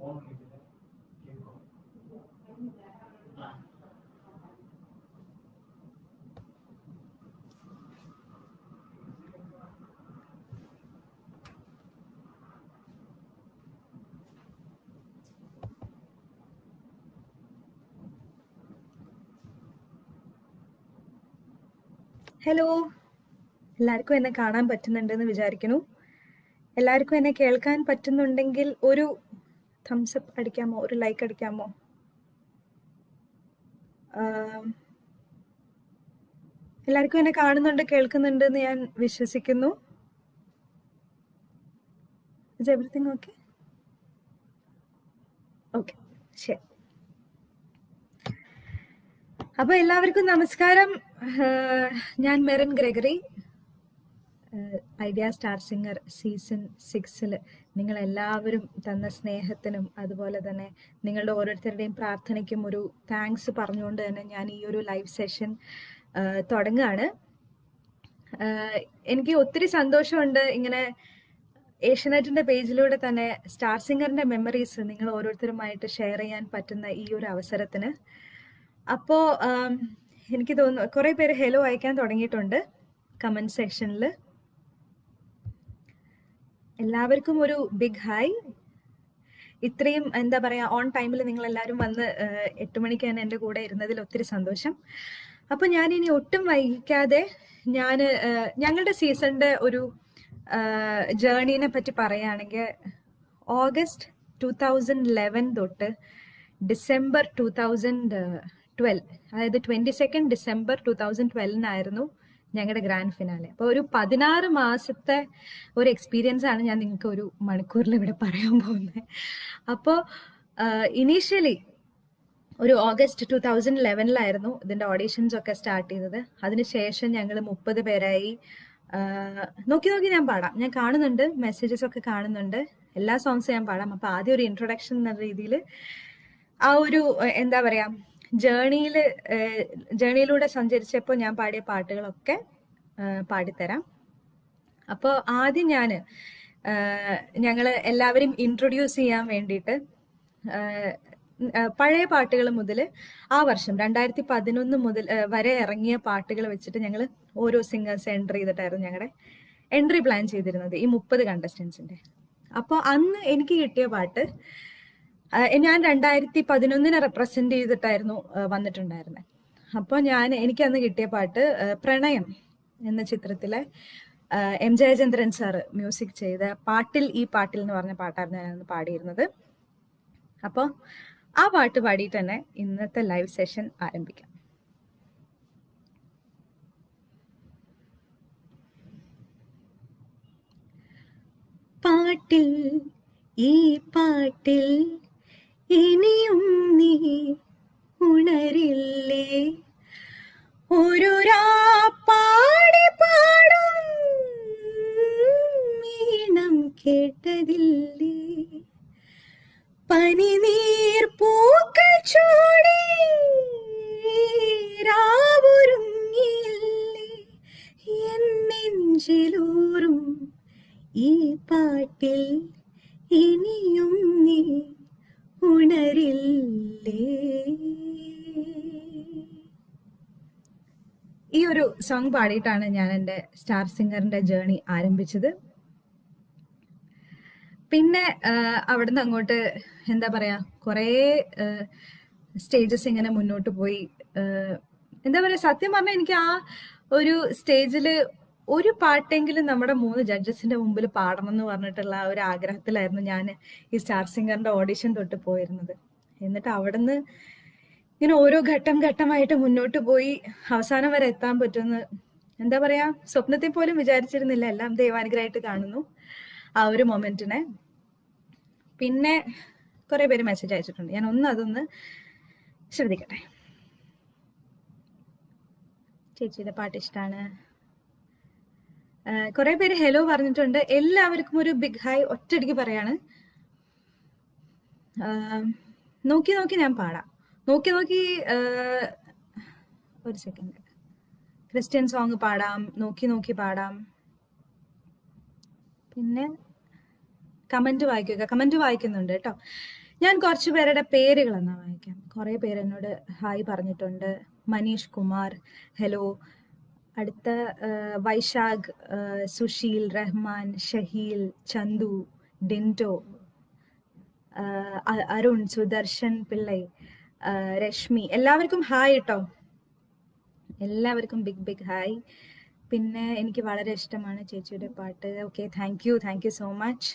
Hello എല്ലാവർക്കും എന്നെ കാണാൻ പറ്റുന്നുണ്ടെന്ന് വിചാരിക്കുന്നു എല്ലാവർക്കും എന്നെ കേൾക്കാൻ പറ്റുന്നുണ്ടെങ്കിൽ ഒരു തംസ് അപ്പ് അടിക്കാമോ ഒരു ലൈക്ക് അടിക്കാമോ ആം, എല്ലാവർക്കും എന്നെ കാണുന്നുണ്ട് കേൾക്കുന്നുണ്ട് എന്ന് ഞാൻ വിശ്വസിക്കുന്നു ഇസ് എവറിത്തിങ് ഓക്കെ ഓക്കെ ശരി അപ്പൊ എല്ലാവർക്കും നമസ്കാരം ആഹ് ഞാൻ മെറിൻ ഗ്രെഗറി ആഹ് ഐഡിയ സ്റ്റാർ സിംഗർ സീസൺ സിക്സിൽ നിങ്ങൾ എല്ലാവരും തന്ന സ്നേഹത്തിനും അതുപോലെ തന്നെ നിങ്ങളുടെ ഓരോരുത്തരുടെയും പ്രാർത്ഥനയ്ക്കും ഒരു താങ്ക്സ് പറഞ്ഞുകൊണ്ട് തന്നെ ഞാൻ ഈ ഒരു ലൈവ് സെഷൻ തുടങ്ങുകയാണ് ആഹ് എനിക്ക് ഒത്തിരി സന്തോഷമുണ്ട് ഇങ്ങനെ ഏഷ്യനെറ്റിന്റെ പേജിലൂടെ തന്നെ സ്റ്റാർ സിംഗറിന്റെ മെമ്മറീസ് നിങ്ങൾ ഓരോരുത്തരുമായിട്ട് ഷെയർ ചെയ്യാൻ പറ്റുന്ന ഈ ഒരു അവസരത്തിന് അപ്പോ ആം, എനിക്ക് തോന്നുന്നു കുറെ പേര് ഹെലോ അയക്കാൻ തുടങ്ങിയിട്ടുണ്ട് കമന്റ് സെക്ഷനിൽ എല്ലാവർക്കും ഒരു ബിഗ് ഹായ് ഇത്രയും എന്താ പറയാ ഓൺ ടൈമിൽ നിങ്ങൾ എല്ലാവരും വന്ന് ഏഹ്, എട്ട് മണിക്ക് തന്നെ എൻ്റെ കൂടെ ഇരുന്നതിൽ ഒത്തിരി സന്തോഷം അപ്പൊ ഞാൻ ഇനി ഒട്ടും വൈകിക്കാതെ ഞാൻ ഞങ്ങളുടെ സീസണിന്റെ ഒരു ജേർണീനെ പറ്റി പറയുകയാണെങ്കിൽ ഓഗസ്റ്റ് ടൂ തൗസൻഡ് ലെവൻ തൊട്ട് ഡിസംബർ ടൂ തൗസൻഡ് ട്വൽവ് അതായത് twenty second December two thousand ട്വൽവിനായിരുന്നു ഞങ്ങളുടെ ഗ്രാൻഡ് ഫിനാലെ അപ്പോൾ ഒരു പതിനാറ് മാസത്തെ ഒരു എക്സ്പീരിയൻസ് ആണ് ഞാൻ നിങ്ങൾക്ക് ഒരു മണിക്കൂറിൽ ഇവിടെ പറയാൻ പോകുന്നത് അപ്പോൾ ഇനീഷ്യലി ഒരു ഓഗസ്റ്റ് ടൂ തൗസൻഡ് ലെവനിലായിരുന്നു ഇതിന്റെ ഓഡീഷൻസ് ഒക്കെ സ്റ്റാർട്ട് ചെയ്തത് അതിനുശേഷം ഞങ്ങൾ മുപ്പത് പേരായി ആഹ് നോക്കി നോക്കി ഞാൻ പാടാം ഞാൻ കാണുന്നുണ്ട് മെസ്സേജസ് ഒക്കെ കാണുന്നുണ്ട് എല്ലാ സോങ്സും ഞാൻ പാടാം അപ്പൊ ആദ്യം ഒരു ഇൻട്രൊഡക്ഷൻ എന്ന രീതിയിൽ ആ ഒരു ഏഹ്, എന്താ പറയാ ജേണിയിൽ ജേണിയിലൂടെ സഞ്ചരിച്ചപ്പോൾ ഞാൻ പാടിയ പാട്ടുകളൊക്കെ ഏഹ്, പാടിത്തരാം അപ്പോൾ ആദ്യം ഞാൻ ഞങ്ങൾ എല്ലാവരും ഇൻട്രൊഡ്യൂസ് ചെയ്യാൻ വേണ്ടിയിട്ട് ആഹ്, ആഹ്, പഴയ പാട്ടുകൾ മുതൽ ആ വർഷം രണ്ടായിരത്തി പതിനൊന്ന് മുതൽ ആഹ്, വരെ ഇറങ്ങിയ പാട്ടുകൾ വെച്ചിട്ട് ഞങ്ങൾ ഓരോ സിംഗേഴ്സ് എൻട്രി ചെയ്തിട്ടായിരുന്നു ഞങ്ങളുടെ എൻട്രി പ്ലാൻ ചെയ്തിരുന്നത് ഈ മുപ്പത് കണ്ടസ്റ്റൻസിന്റെ അപ്പോൾ അന്ന് എനിക്ക് കിട്ടിയ പാട്ട് ആഹ് ഞാൻ രണ്ടായിരത്തി പതിനൊന്നിനെ റെപ്രസെന്റ് ചെയ്തിട്ടായിരുന്നു ആഹ് വന്നിട്ടുണ്ടായിരുന്നത് അപ്പോൾ ഞാൻ എനിക്ക് അന്ന് കിട്ടിയ പാട്ട് ആഹ് പ്രണയം എന്ന ചിത്രത്തിലെ ആഹ് എം ജയചന്ദ്രൻ സാറ് മ്യൂസിക് ചെയ്ത പാട്ടിൽ ഈ പാട്ടിൽ എന്ന് പറഞ്ഞ പാട്ടായിരുന്നു ഞാൻ അന്ന് പാടിയിരുന്നത് അപ്പോൾ ആ പാട്ട് പാടിയിട്ട് തന്നെ ഇന്നത്തെ ലൈവ് സെഷൻ ആരംഭിക്കാം പാട്ടിൽ ഈ പാട്ടിൽ ഇനിയും നീ ഉണരില്ലേ ഒരു പാടി പാടും ഈണം കേട്ടതില്ലേ പനിനീർ പൂക്കൾ ചൂടി രാവുരുങ്ങിയില്ലേ എൻ നെഞ്ചിലൂറും ഈ പാട്ടിൽ ഇനിയും നീ ഉണരില്ലേ ഈ ഒരു സോങ് പാടിയിട്ടാണ് ഞാൻ എൻ്റെ സ്റ്റാർ സിംഗറിന്റെ ജേർണി ആരംഭിച്ചത് പിന്നെ ആഹ്, അവിടുന്ന് അങ്ങോട്ട് എന്താ പറയാ കുറേ സ്റ്റേജസ് ഇങ്ങനെ മുന്നോട്ട് പോയി ആഹ്, എന്താ പറയാ സത്യം പറഞ്ഞാൽ എനിക്ക് ആ ഒരു സ്റ്റേജിൽ ഒരു പാട്ടെങ്കിലും നമ്മുടെ മൂന്ന് ജഡ്ജസിന്റെ മുമ്പിൽ പാടണം എന്ന് പറഞ്ഞിട്ടുള്ള ആ ഒരു ആഗ്രഹത്തിലായിരുന്നു ഞാൻ ഈ സ്റ്റാർ സിംഗറിന്റെ ഓഡിഷൻ തൊട്ട് പോയിരുന്നത് എന്നിട്ട് അവിടുന്ന് ഇങ്ങനെ ഓരോ ഘട്ടം ഘട്ടമായിട്ട് മുന്നോട്ട് പോയി അവസാനം വരെ എത്താൻ പറ്റുമെന്ന് എന്താ പറയാ സ്വപ്നത്തിൽ പോലും വിചാരിച്ചിരുന്നില്ല എല്ലാം ദൈവാനുഗ്രഹമായിട്ട് കാണുന്നു ആ ഒരു മൊമെന്റിനെ പിന്നെ കുറെ പേര് മെസ്സേജ് അയച്ചിട്ടുണ്ട് ഞാൻ ഒന്ന് അതൊന്ന് ശ്രദ്ധിക്കട്ടെ ചേച്ചിയുടെ പാട്ട് ഇഷ്ടമാണ് കുറെ പേര് ഹലോ പറഞ്ഞിട്ടുണ്ട് എല്ലാവർക്കും ഒരു ബിഗ് ഹൈ ഒറ്റയടിക്ക് പറയാണ് ആഹ് നോക്കി നോക്കി ഞാൻ പാടാം നോക്കി നോക്കി ആഹ് ഒരു സെക്കൻഡ് ക്രിസ്ത്യൻ സോങ് പാടാം നോക്കി നോക്കി പാടാം പിന്നെ കമന്റ് വായിക്കുക കമന്റ് വായിക്കുന്നുണ്ട് കേട്ടോ ഞാൻ കുറച്ച് പേരുടെ പേരുകൾ എന്നാ വായിക്കാം കുറേ പേര് എന്നോട് ഹായ് പറഞ്ഞിട്ടുണ്ട് മനീഷ് കുമാർ ഹലോ അടുത്ത ആ, വൈശാഖ് ആ, സുശീൽ റഹ്മാൻ ഷഹീൽ ചന്തു ഡിൻറ്റോ ആ, അ- അരുൺ സുദർശൻ പിള്ളൈ ആ, രശ്മി എല്ലാവർക്കും ഹായ് കേട്ടോ എല്ലാവർക്കും ബിഗ് ബിഗ് ഹായ് പിന്നെ എനിക്ക് വളരെ ഇഷ്ടമാണ് ചേച്ചിയുടെ പാട്ട് okay thank you thank you so much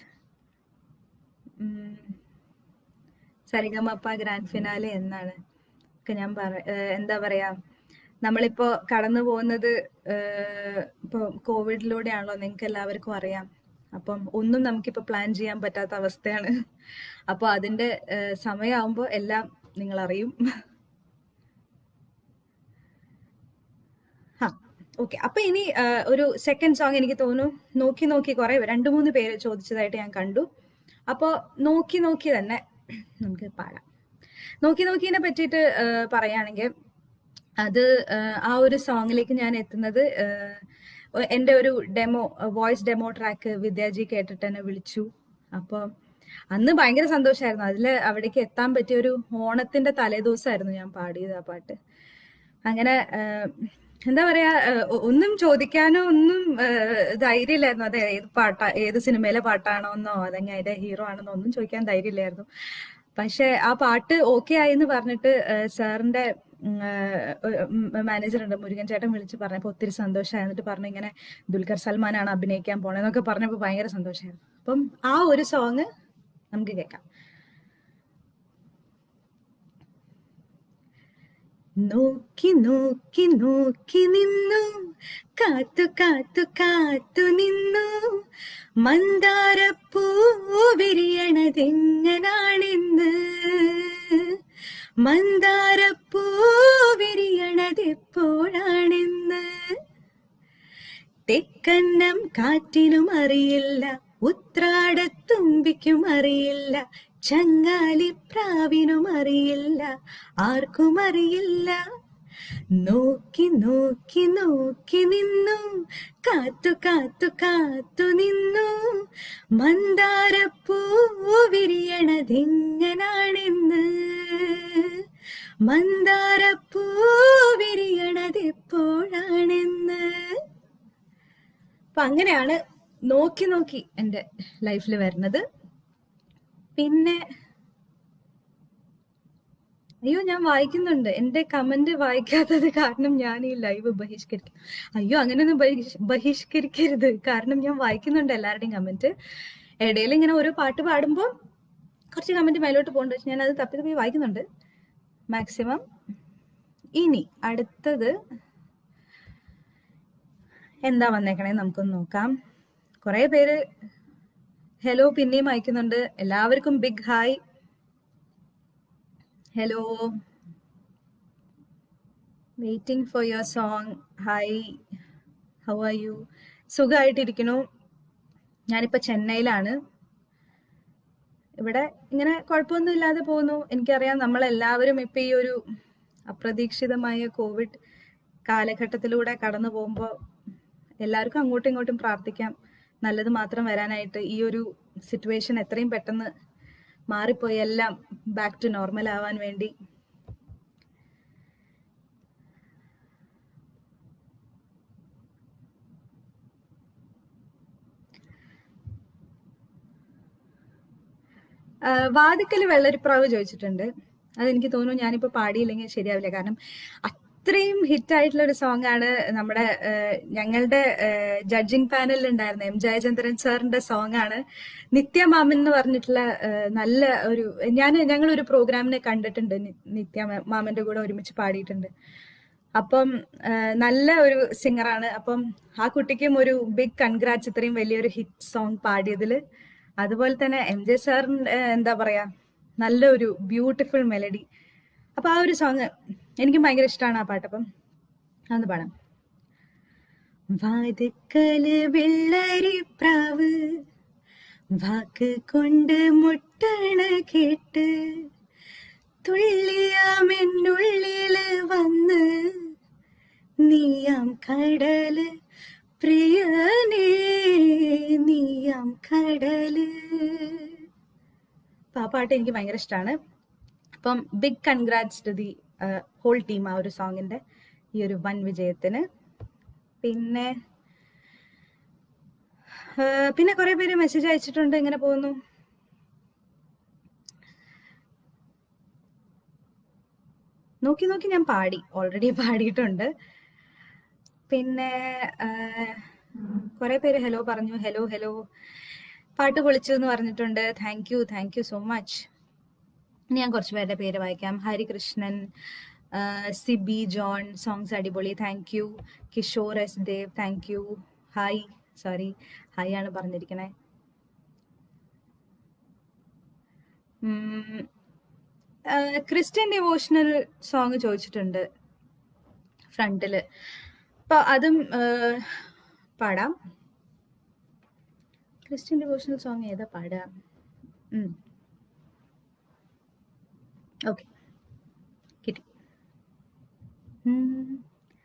Sarigamapa grand finale എന്നാണ് ഒക്കെ ഞാൻ പറ ഏഹ് എന്താ പറയാ നമ്മളിപ്പോ കടന്നു പോകുന്നത് ഏഹ് ഇപ്പൊ കോവിഡിലൂടെയാണല്ലോ നിങ്ങൾക്ക് എല്ലാവർക്കും അറിയാം അപ്പം ഒന്നും നമുക്കിപ്പോ പ്ലാൻ ചെയ്യാൻ പറ്റാത്ത അവസ്ഥയാണ് അപ്പൊ അതിന്റെ ഏഹ് സമയമാകുമ്പോൾ എല്ലാം നിങ്ങൾ അറിയും ആ ഓക്കെ അപ്പൊ ഇനി ആ, ഒരു സെക്കൻഡ് സോങ് എനിക്ക് തോന്നുന്നു നോക്കി നോക്കി കുറെ രണ്ട് മൂന്ന് പേര് ചോദിച്ചതായിട്ട് ഞാൻ കണ്ടു അപ്പോ നോക്കി നോക്കി തന്നെ നമുക്ക് പാടാം നോക്കി നോക്കിനെ പറ്റിയിട്ട് ആ, പറയുകയാണെങ്കിൽ അത് ആ, ആ ഒരു സോങ്ങിലേക്ക് ഞാൻ എത്തുന്നത് ആ, എൻ്റെ ഒരു demo voice demo track Vidyaji കേട്ടിട്ട് എന്നെ വിളിച്ചു അപ്പോൾ അന്ന് ഭയങ്കര സന്തോഷമായിരുന്നു അതിൽ അവിടേക്ക് എത്താൻ പറ്റിയ ഒരു ഓണത്തിന്റെ തലേദിവസമായിരുന്നു ഞാൻ പാടിയത് ആ പാട്ട് അങ്ങനെ ആഹ്, എന്താ പറയാ ആഹ്, ഒ- ഒന്നും ചോദിക്കാനോ ഒന്നും ആഹ്, ധൈര്യമില്ലായിരുന്നു അതെ ഏത് പാട്ടാ ഏത് സിനിമയിലെ പാട്ടാണോ എന്നോ അല്ലെങ്കിൽ അതിന്റെ ഹീറോ ആണെന്നോ ഒന്നും ചോദിക്കാൻ ധൈര്യമില്ലായിരുന്നു പക്ഷെ ആ പാട്ട് ഓക്കെ ആയി എന്ന് പറഞ്ഞിട്ട് ആഹ്, സാറിന്റെ മാനേജർ ഉണ്ട് മുരുകൻ ചേട്ടൻ വിളിച്ച് പറഞ്ഞപ്പോൾ ഒത്തിരി സന്തോഷമായി എന്നിട്ട് പറഞ്ഞു ഇങ്ങനെ ദുൽഖർ സൽമാനാണ് അഭിനയിക്കാൻ പോണെന്നൊക്കെ പറഞ്ഞപ്പോൾ ഭയങ്കര സന്തോഷമായിരുന്നു അപ്പം ആ ഒരു സോങ് നമുക്ക് കേൾക്കാം നോക്കി നോക്കി നോക്കി നിന്നു കാത്തു കാത്തു കാത്തു നിന്നു മന്ദാരപ്പൂ വിരിയണതെങ്ങനാണെന്ന് മന്ദാരപ്പൂ വിരിയണതെപ്പോഴാണെന്ന് തെക്കന്നം കാറ്റിനും അറിയില്ല ഉത്രാടത്തുമ്പിക്കും അറിയില്ല ചങ്ങാലിപ്രാവിനും അറിയില്ല ആർക്കും അറിയില്ല നോക്കി നോക്കി നോക്കി നിന്നു കാത്തു കാത്തു കാത്തു നിന്നു മന്ദാരപ്പൂ വിരിയണതെങ്ങനാണെന്ന് മന്ദാരപ്പൂ വിരിയണതെപ്പോഴാണെന്ന് അപ്പൊ അങ്ങനെയാണ് നോക്കി നോക്കി എൻ്റെ ലൈഫിൽ വരുന്നത് പിന്നെ അയ്യോ ഞാൻ വായിക്കുന്നുണ്ട് എന്റെ കമന്റ് വായിക്കാത്തത് കാരണം ഞാൻ ഈ ലൈവ് ബഹിഷ്കരിക്കും അയ്യോ അങ്ങനെയൊന്നും ബഹിഷ്- ബഹിഷ്കരിക്കരുത് കാരണം ഞാൻ വായിക്കുന്നുണ്ട് എല്ലാവരുടെയും കമന്റ് ഇടയിൽ ഇങ്ങനെ ഓരോ പാട്ട് പാടുമ്പോൾ കുറച്ച് കമന്റ് മേലോട്ട് പോകുന്നുണ്ട് പക്ഷെ ഞാൻ അത് തപ്പി തപ്പി വായിക്കുന്നുണ്ട് മാക്സിമം ഇനി അടുത്തത് എന്താ വന്നേക്കണേ നമുക്കൊന്ന് നോക്കാം കുറെ പേര് ഹലോ പിന്നെയും അയക്കുന്നുണ്ട് എല്ലാവർക്കും big hi hello waiting for your song hi how are you സുഖമായിട്ടിരിക്കണു ഞാനിപ്പോൾ ചെന്നൈയിലാണ് ഇവിടെ ഇങ്ങനെ കുഴപ്പമൊന്നും ഇല്ലാതെ പോകുന്നു എനിക്കറിയാം നമ്മളെല്ലാവരും ഇപ്പം ഈ ഒരു അപ്രതീക്ഷിതമായ കോവിഡ് കാലഘട്ടത്തിലൂടെ കടന്നു പോകുമ്പോൾ എല്ലാവർക്കും അങ്ങോട്ടും ഇങ്ങോട്ടും പ്രാർത്ഥിക്കാം നല്ലത് മാത്രം വരാനായിട്ട് ഈ ഒരു സിറ്റുവേഷൻ എത്രയും പെട്ടെന്ന് മാറിപ്പോയി എല്ലാം ബാക്ക് ടു നോർമൽ ആവാൻ വേണ്ടി വാതിക്കൽ വെള്ളരിപ്രാവ് ചോദിച്ചിട്ടുണ്ട് അതെനിക്ക് തോന്നുന്നു ഞാനിപ്പോൾ പാടിയില്ലെങ്കിൽ ശരിയാവില്ല കാരണം അത്രയും ഹിറ്റ് ആയിട്ടുള്ള ഒരു സോങ് ആണ് നമ്മുടെ ഏഹ്, ഞങ്ങളുടെ ജഡ്ജിങ് പാനലിൽ ഉണ്ടായിരുന്ന എം ജയചന്ദ്രൻ സാറിന്റെ സോങ് ആണ് നിത്യ മാമൻ എന്ന് പറഞ്ഞിട്ടുള്ള ഏഹ്, നല്ല ഒരു ഞാൻ ഞങ്ങൾ ഒരു പ്രോഗ്രാമിനെ കണ്ടിട്ടുണ്ട് നി- നിത്യ മാ- മാമന്റെ കൂടെ ഒരുമിച്ച് പാടിയിട്ടുണ്ട് അപ്പം ഏഹ്, നല്ല ഒരു സിംഗറാണ് അപ്പം ആ കുട്ടിക്കും ഒരു ബിഗ് കൺഗ്രാറ്റ്സ് ഇത്രയും വലിയൊരു ഹിറ്റ് സോങ് പാടിയതിൽ അതുപോലെ തന്നെ എം ജെ സാറിന് എന്താ പറയാ നല്ല ഒരു ബ്യൂട്ടിഫുൾ മെലഡി അപ്പൊ ആ ഒരു സോങ് എനിക്കും ഭയങ്കര ഇഷ്ടമാണ് ആ പാട്ട് അപ്പം അതൊന്ന് പാടാം വാതുക്കല് വെള്ളരിപ്രാവ് വാക്ക് കൊണ്ട് മുട്ടണ കേട്ട് തുള്ളിയാമെന്നുള്ളില് വന്ന് നീയാം കടല് പ്രിയനേ നീയാം കടല് അപ്പം ആ പാട്ട് എനിക്ക് ഭയങ്കര ഇഷ്ടമാണ് അപ്പം big congrats to the whole team ആ ഒരു സോങ്ങിന്റെ ഈ ഒരു വൻ വിജയത്തിന് പിന്നെ ആ, പിന്നെ കുറെ പേര് മെസ്സേജ് അയച്ചിട്ടുണ്ട് ഇങ്ങനെ പോകുന്നു നോക്കി നോക്കി ഞാൻ പാടി ഓൾറെഡി പാടിയിട്ടുണ്ട് പിന്നെ കുറെ പേര് ഹലോ പറഞ്ഞു ഹലോ ഹലോ പാട്ട് പൊളിച്ചു എന്ന് പറഞ്ഞിട്ടുണ്ട് thank you thank you so much ഇനി ഞാൻ കുറച്ച് പേരുടെ പേര് വായിക്കാം ഹരികൃഷ്ണൻ ആ, സിബി ജോൺ സോങ്സ് അടിപൊളി thank you Kishore S Dev thank you hi sorry hi ആണ് പറഞ്ഞിരിക്കണേ ഉം, ആ, ക്രിസ്ത്യൻ ഡിവോഷണൽ സോങ് ചോദിച്ചിട്ടുണ്ട് ഫ്രണ്ടില് അപ്പൊ അതും ആ, പാടാം ക്രിസ്ത്യൻ ഡിവോഷണൽ സോങ് ഏതാ പാടാം ഓക്കെ കിട്ടി ഉം.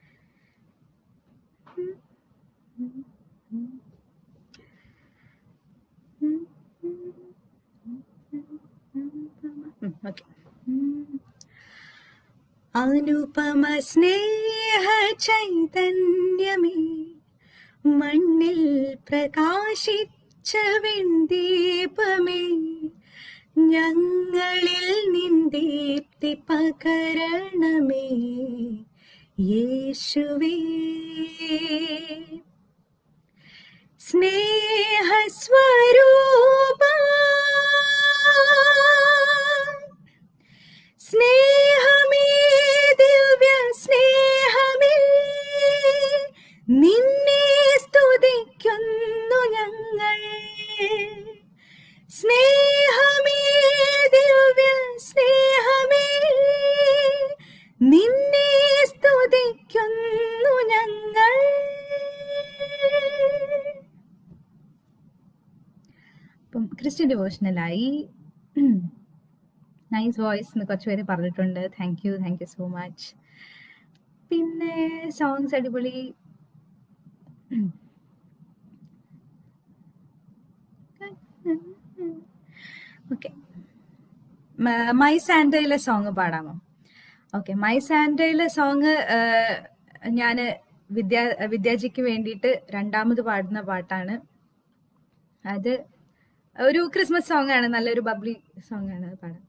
ഓക്കെ അനുപമ സ്നേഹ ചൈതന്യമേ മണ്ണിൽ പ്രകാശിച്ച വെണ്ടീപമേ ഞങ്ങളിൽ നിന്ദീപ്തി പകരണമേ യേശുവേ സ്നേഹസ്വരൂപ സ്നേഹമേ ദിവ്യ സ്നേഹമേ നിന്നെ സ്തുതിക്കുന്നു ഞങ്ങൾ സ്നേഹമേ ദിവ്യ സ്നേഹമേ നിന്നെ സ്തുതിക്കുന്നു ഞങ്ങൾ അപ്പം ക്രിസ്ത്യൻ ഡിവോഷണലായി നൈസ് വോയിസ് എന്ന് കുറച്ച് പേര് പറഞ്ഞിട്ടുണ്ട് thank you thank you so much പിന്നെ സോങ്സ് അടിപൊളി ഓക്കെ മൈ സാൻഡയിലെ സോങ് പാടാമോ ഓക്കെ മൈ സാൻഡയിലെ സോങ് ഞാൻ വിദ്യാ വിദ്യാജിക്ക് വേണ്ടിയിട്ട് രണ്ടാമത് പാടുന്ന പാട്ടാണ് അത് ഒരു ക്രിസ്മസ് സോങ് ആണ് നല്ലൊരു ബബ്ലി സോങ് ആണ് അത് പാടാം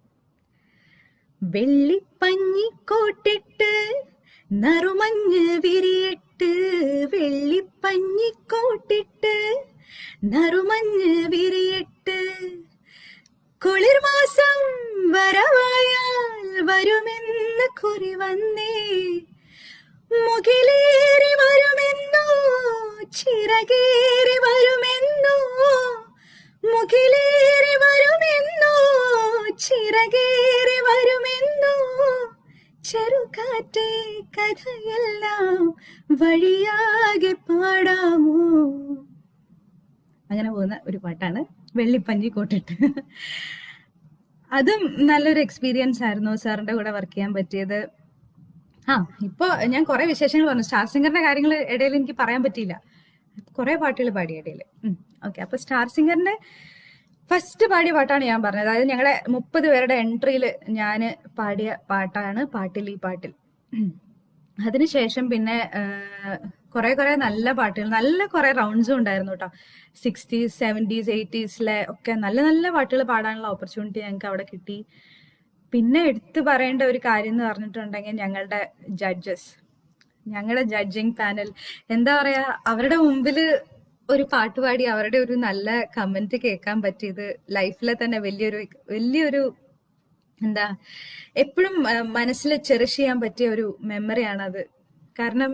വെള്ളിപ്പഞ്ഞിക്കോട്ടിട്ട് നറുമഞ്ഞ് വിരിയിട്ട് വെള്ളിപ്പഞ്ഞിക്കോട്ടിട്ട് നറുമഞ്ഞ് വിരിയിട്ട് കുളിർമാസം വരവായാൽ വരുമെന്ന് കുറി വന്നേ മുകിലേറി വരുമെന്നോ ചിറകേറി വരുമെന്നോ മുകിലേറി വരുമെന്നോ ചിറകേറി വരുമെന്നോ ചെറുകാറ്റേ കഥയെല്ലാം വഴിയാകെ പാടാമോ അങ്ങനെ പോകുന്ന ഒരു പാട്ടാണ് വെള്ളിപ്പഞ്ചി കോട്ടിട്ട് അതും നല്ലൊരു എക്സ്പീരിയൻസ് ആയിരുന്നു സാറിന്റെ കൂടെ വർക്ക് ചെയ്യാൻ പറ്റിയത് ആ ഇപ്പൊ ഞാൻ കുറെ വിശേഷങ്ങൾ പറഞ്ഞു സ്റ്റാർ സിംഗറിന്റെ കാര്യങ്ങൾ ഇടയിൽ എനിക്ക് പറയാൻ പറ്റിയില്ല കുറെ പാട്ടുകൾ പാടി ഇടയിൽ ഓക്കെ അപ്പൊ സ്റ്റാർ സിംഗറിന്റെ ഫസ്റ്റ് പാടിയ പാട്ടാണ് ഞാൻ പറഞ്ഞത് അതായത് ഞങ്ങളുടെ മുപ്പത് പേരുടെ എൻട്രിയിൽ ഞാൻ പാടിയ പാട്ടാണ് പാട്ടിൽ ഈ പാട്ടിൽ അതിനുശേഷം പിന്നെ കുറെ കുറെ നല്ല പാട്ടുകൾ നല്ല കുറെ റൗണ്ട്സും ഉണ്ടായിരുന്നു കേട്ടോ സിക്സ്റ്റീസ് സെവൻറ്റീസ് എയ്റ്റീസിലെ ഒക്കെ നല്ല നല്ല പാട്ടുകൾ പാടാനുള്ള ഓപ്പർച്യൂണിറ്റി ഞങ്ങൾക്ക് അവിടെ കിട്ടി പിന്നെ എടുത്തു പറയേണ്ട ഒരു കാര്യം എന്ന് പറഞ്ഞിട്ടുണ്ടെങ്കിൽ ഞങ്ങളുടെ ജഡ്ജസ് ഞങ്ങളുടെ ജഡ്ജിങ് പാനൽ എന്താ പറയാ അവരുടെ മുമ്പിൽ ഒരു പാട്ട് പാടി അവരുടെ ഒരു നല്ല കമന്റ് കേൾക്കാൻ പറ്റിയത് ലൈഫിലെ തന്നെ വലിയൊരു വലിയൊരു എന്താ എപ്പോഴും മനസ്സിൽ ചെറിഷ് ചെയ്യാൻ പറ്റിയ ഒരു മെമ്മറിയാണത് കാരണം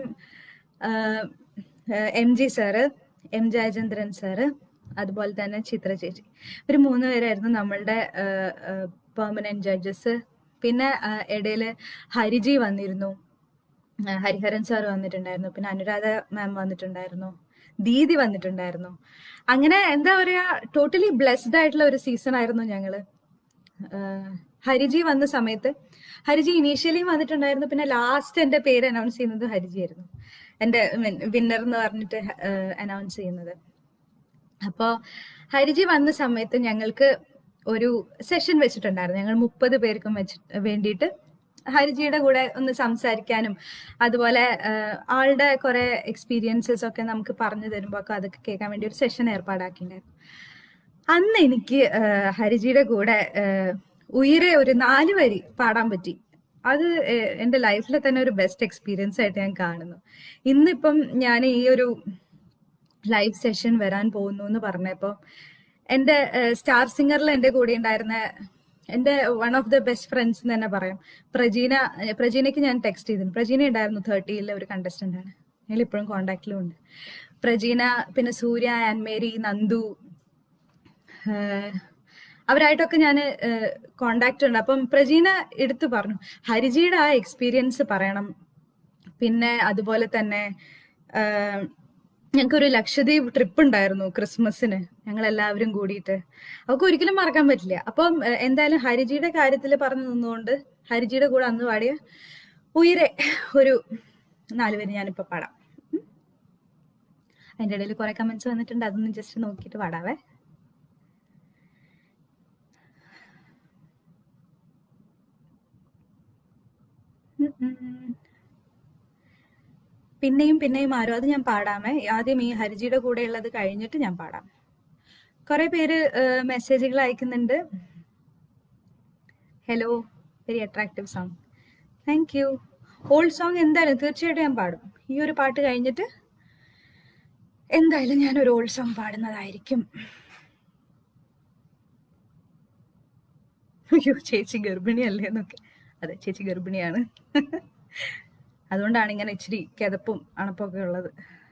M G sir M Jayachandran sir അതുപോലെ തന്നെ ചിത്ര ചേച്ചി ഒരു മൂന്ന് പേരായിരുന്നു നമ്മളുടെ പെർമനന്റ് ജഡ്ജസ് പിന്നെ ഇടയിൽ ഹരിജി വന്നിരുന്നു ഹരിഹരൻ സാർ വന്നിട്ടുണ്ടായിരുന്നു പിന്നെ അനുരാധ മാം വന്നിട്ടുണ്ടായിരുന്നു ദീദി വന്നിട്ടുണ്ടായിരുന്നു അങ്ങനെ എന്താ പറയാ ടോട്ടലി ബ്ലെസ്ഡ് ആയിട്ടുള്ള ഒരു സീസൺ ആയിരുന്നു ഞങ്ങള് ഹരിജി വന്ന സമയത്ത് ഹരിജി ഇനീഷ്യലി വന്നിട്ടുണ്ടായിരുന്നു പിന്നെ ലാസ്റ്റ് എന്റെ പേര് അനൗൺസ് ചെയ്യുന്നത് ഹരിജി ആയിരുന്നു എന്റെ വിന്നർ എന്ന് പറഞ്ഞിട്ട് അനൗൺസ് ചെയ്യുന്നത് അപ്പോ ഹരിജി വന്ന സമയത്ത് ഞങ്ങൾക്ക് ഒരു സെഷൻ വെച്ചിട്ടുണ്ടായിരുന്നു ഞങ്ങൾ മുപ്പത് പേർക്കും വെച്ച് വേണ്ടിയിട്ട് ഹരിജിയുടെ കൂടെ ഒന്ന് സംസാരിക്കാനും അതുപോലെ ആഹ്, ആളുടെ കുറെ എക്സ്പീരിയൻസസ് ഒക്കെ നമുക്ക് പറഞ്ഞു തരുമ്പോൾ ഒക്കെ അതൊക്കെ കേൾക്കാൻ വേണ്ടി ഒരു സെഷൻ ഏർപ്പാടാക്കിയിട്ടുണ്ടായിരുന്നു അന്ന് എനിക്ക് ആഹ്, ഹരിജിയുടെ കൂടെ ആഹ്, ഉയരെ ഒരു നാല് വരി പാടാൻ പറ്റി അത് ഏഹ്, എൻ്റെ ലൈഫിലെ തന്നെ ഒരു ബെസ്റ്റ് എക്സ്പീരിയൻസ് ആയിട്ട് ഞാൻ കാണുന്നു ഇന്നിപ്പം ഞാൻ ഈ ഒരു ലൈവ് സെഷൻ വരാൻ പോകുന്നു എന്ന് പറഞ്ഞപ്പോൾ എൻ്റെ സ്റ്റാർ സിംഗറിൽ എൻ്റെ കൂടെ ഉണ്ടായിരുന്ന എൻ്റെ one of the best friends എന്ന് തന്നെ പറയാം പ്രജീന പ്രജീനയ്ക്ക് ഞാൻ ടെക്സ്റ്റ് ചെയ്തിരുന്നു പ്രജീന ഉണ്ടായിരുന്നു തേർട്ടിയിലെ ഒരു കണ്ടസ്റ്റന്റ് ആണ് ഞങ്ങൾ ഇപ്പോഴും കോണ്ടാക്റ്റിലും ഉണ്ട് പ്രജീന പിന്നെ സൂര്യ ആൻഡ് മേരി നന്ദു ഏഹ് അവരായിട്ടൊക്കെ ഞാൻ കോണ്ടാക്ട് ഉണ്ട് അപ്പം പ്രജീന എടുത്തു പറഞ്ഞു ഹരിജിയുടെ ആ എക്സ്പീരിയൻസ് പറയണം പിന്നെ അതുപോലെ തന്നെ ഏഹ് ഞങ്ങൾക്കൊരു ലക്ഷദ്വീപ് ട്രിപ്പ് ഉണ്ടായിരുന്നു ക്രിസ്മസിന് ഞങ്ങൾ എല്ലാവരും കൂടിയിട്ട് അവർക്ക് ഒരിക്കലും മറക്കാൻ പറ്റില്ല അപ്പം ഏഹ് എന്തായാലും ഹരിജിയുടെ കാര്യത്തിൽ പറഞ്ഞു നിന്നുകൊണ്ട് ഹരിജിയുടെ കൂടെ അന്ന് പാടിയ ഉയരെ ഒരു നാലുപേര് ഞാനിപ്പോ പാടാം ഉം. അതിന്റെ ഇടയിൽ കുറെ കമന്റ്സ് വന്നിട്ടുണ്ട് അതൊന്ന് ജസ്റ്റ് നോക്കിയിട്ട് പാടാവേ ഉം ഉം. പിന്നെയും പിന്നെയും ആരോ അത് ഞാൻ പാടാമേ ആദ്യം ഈ ഹരിജിയുടെ കൂടെ ഉള്ളത് കഴിഞ്ഞിട്ട് ഞാൻ പാടാം കുറെ പേര് മെസ്സേജുകൾ അയക്കുന്നുണ്ട് hello very attractive song thank you old song എന്തായാലും തീർച്ചയായിട്ടും ഞാൻ പാടും ഈ ഒരു പാട്ട് കഴിഞ്ഞിട്ട് എന്തായാലും ഞാൻ ഒരു ഓൾഡ് സോങ് പാടുന്നതായിരിക്കും അയ്യോ ചേച്ചി ഗർഭിണിയല്ലേ എന്നൊക്കെ അതെ ചേച്ചി ഗർഭിണിയാണ് അതുകൊണ്ടാണ് ഇങ്ങനെ ഇച്ചിരി കിതപ്പും അണപ്പൊക്കെ ഉള്ളത്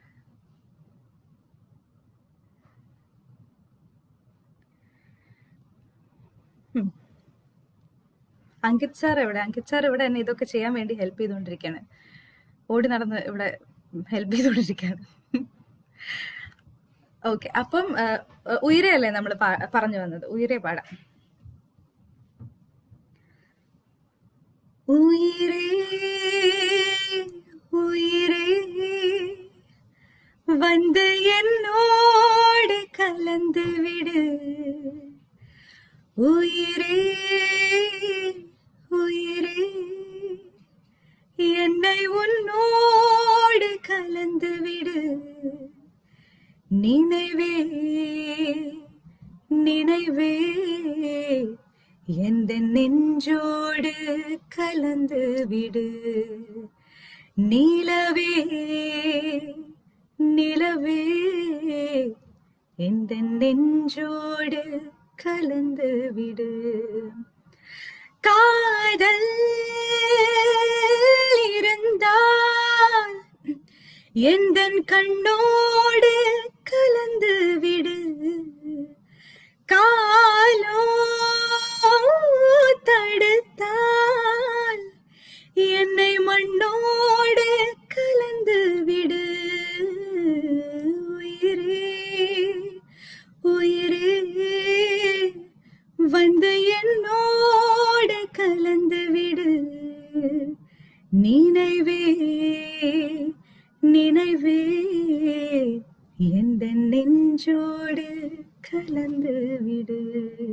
ഉം. അങ്കിത് സാർ എവിടെ അങ്കിത് സാർ ഇവിടെ എന്നെ ഇതൊക്കെ ചെയ്യാൻ വേണ്ടി ഹെൽപ്പ് ചെയ്തുകൊണ്ടിരിക്കുകയാണ് ഓടി നടന്ന് ഇവിടെ ഹെൽപ്പ് ചെയ്തുകൊണ്ടിരിക്കുകയാണ് ഓക്കെ അപ്പം ആ, ഉയരെയല്ലേ നമ്മൾ പറഞ്ഞു വന്നത് ഉയരെ പാടാം ഉയിരേ ഉയിരേ வந்து என்னோடு கலந்து விடு உயிரே உயிரே என்னை உன்னோடு கலந்து விடு நினைவே நினைவே எந்த நெஞ்சோடு கலந்து விடு நிலவே நிலவே எந்த நெஞ்சோடு கலந்து விடு காதல் இருந்தால் எந்த கண்ணோடு கலந்து விடு காலோ தடுத்தால் என்னை மண்ணோடு கலந்து விடு உயிரே உயிரே வந்து என்னோடு கலந்து விடு நினைவே நினைவே எந்த நெஞ்சோடு கலந்து விடு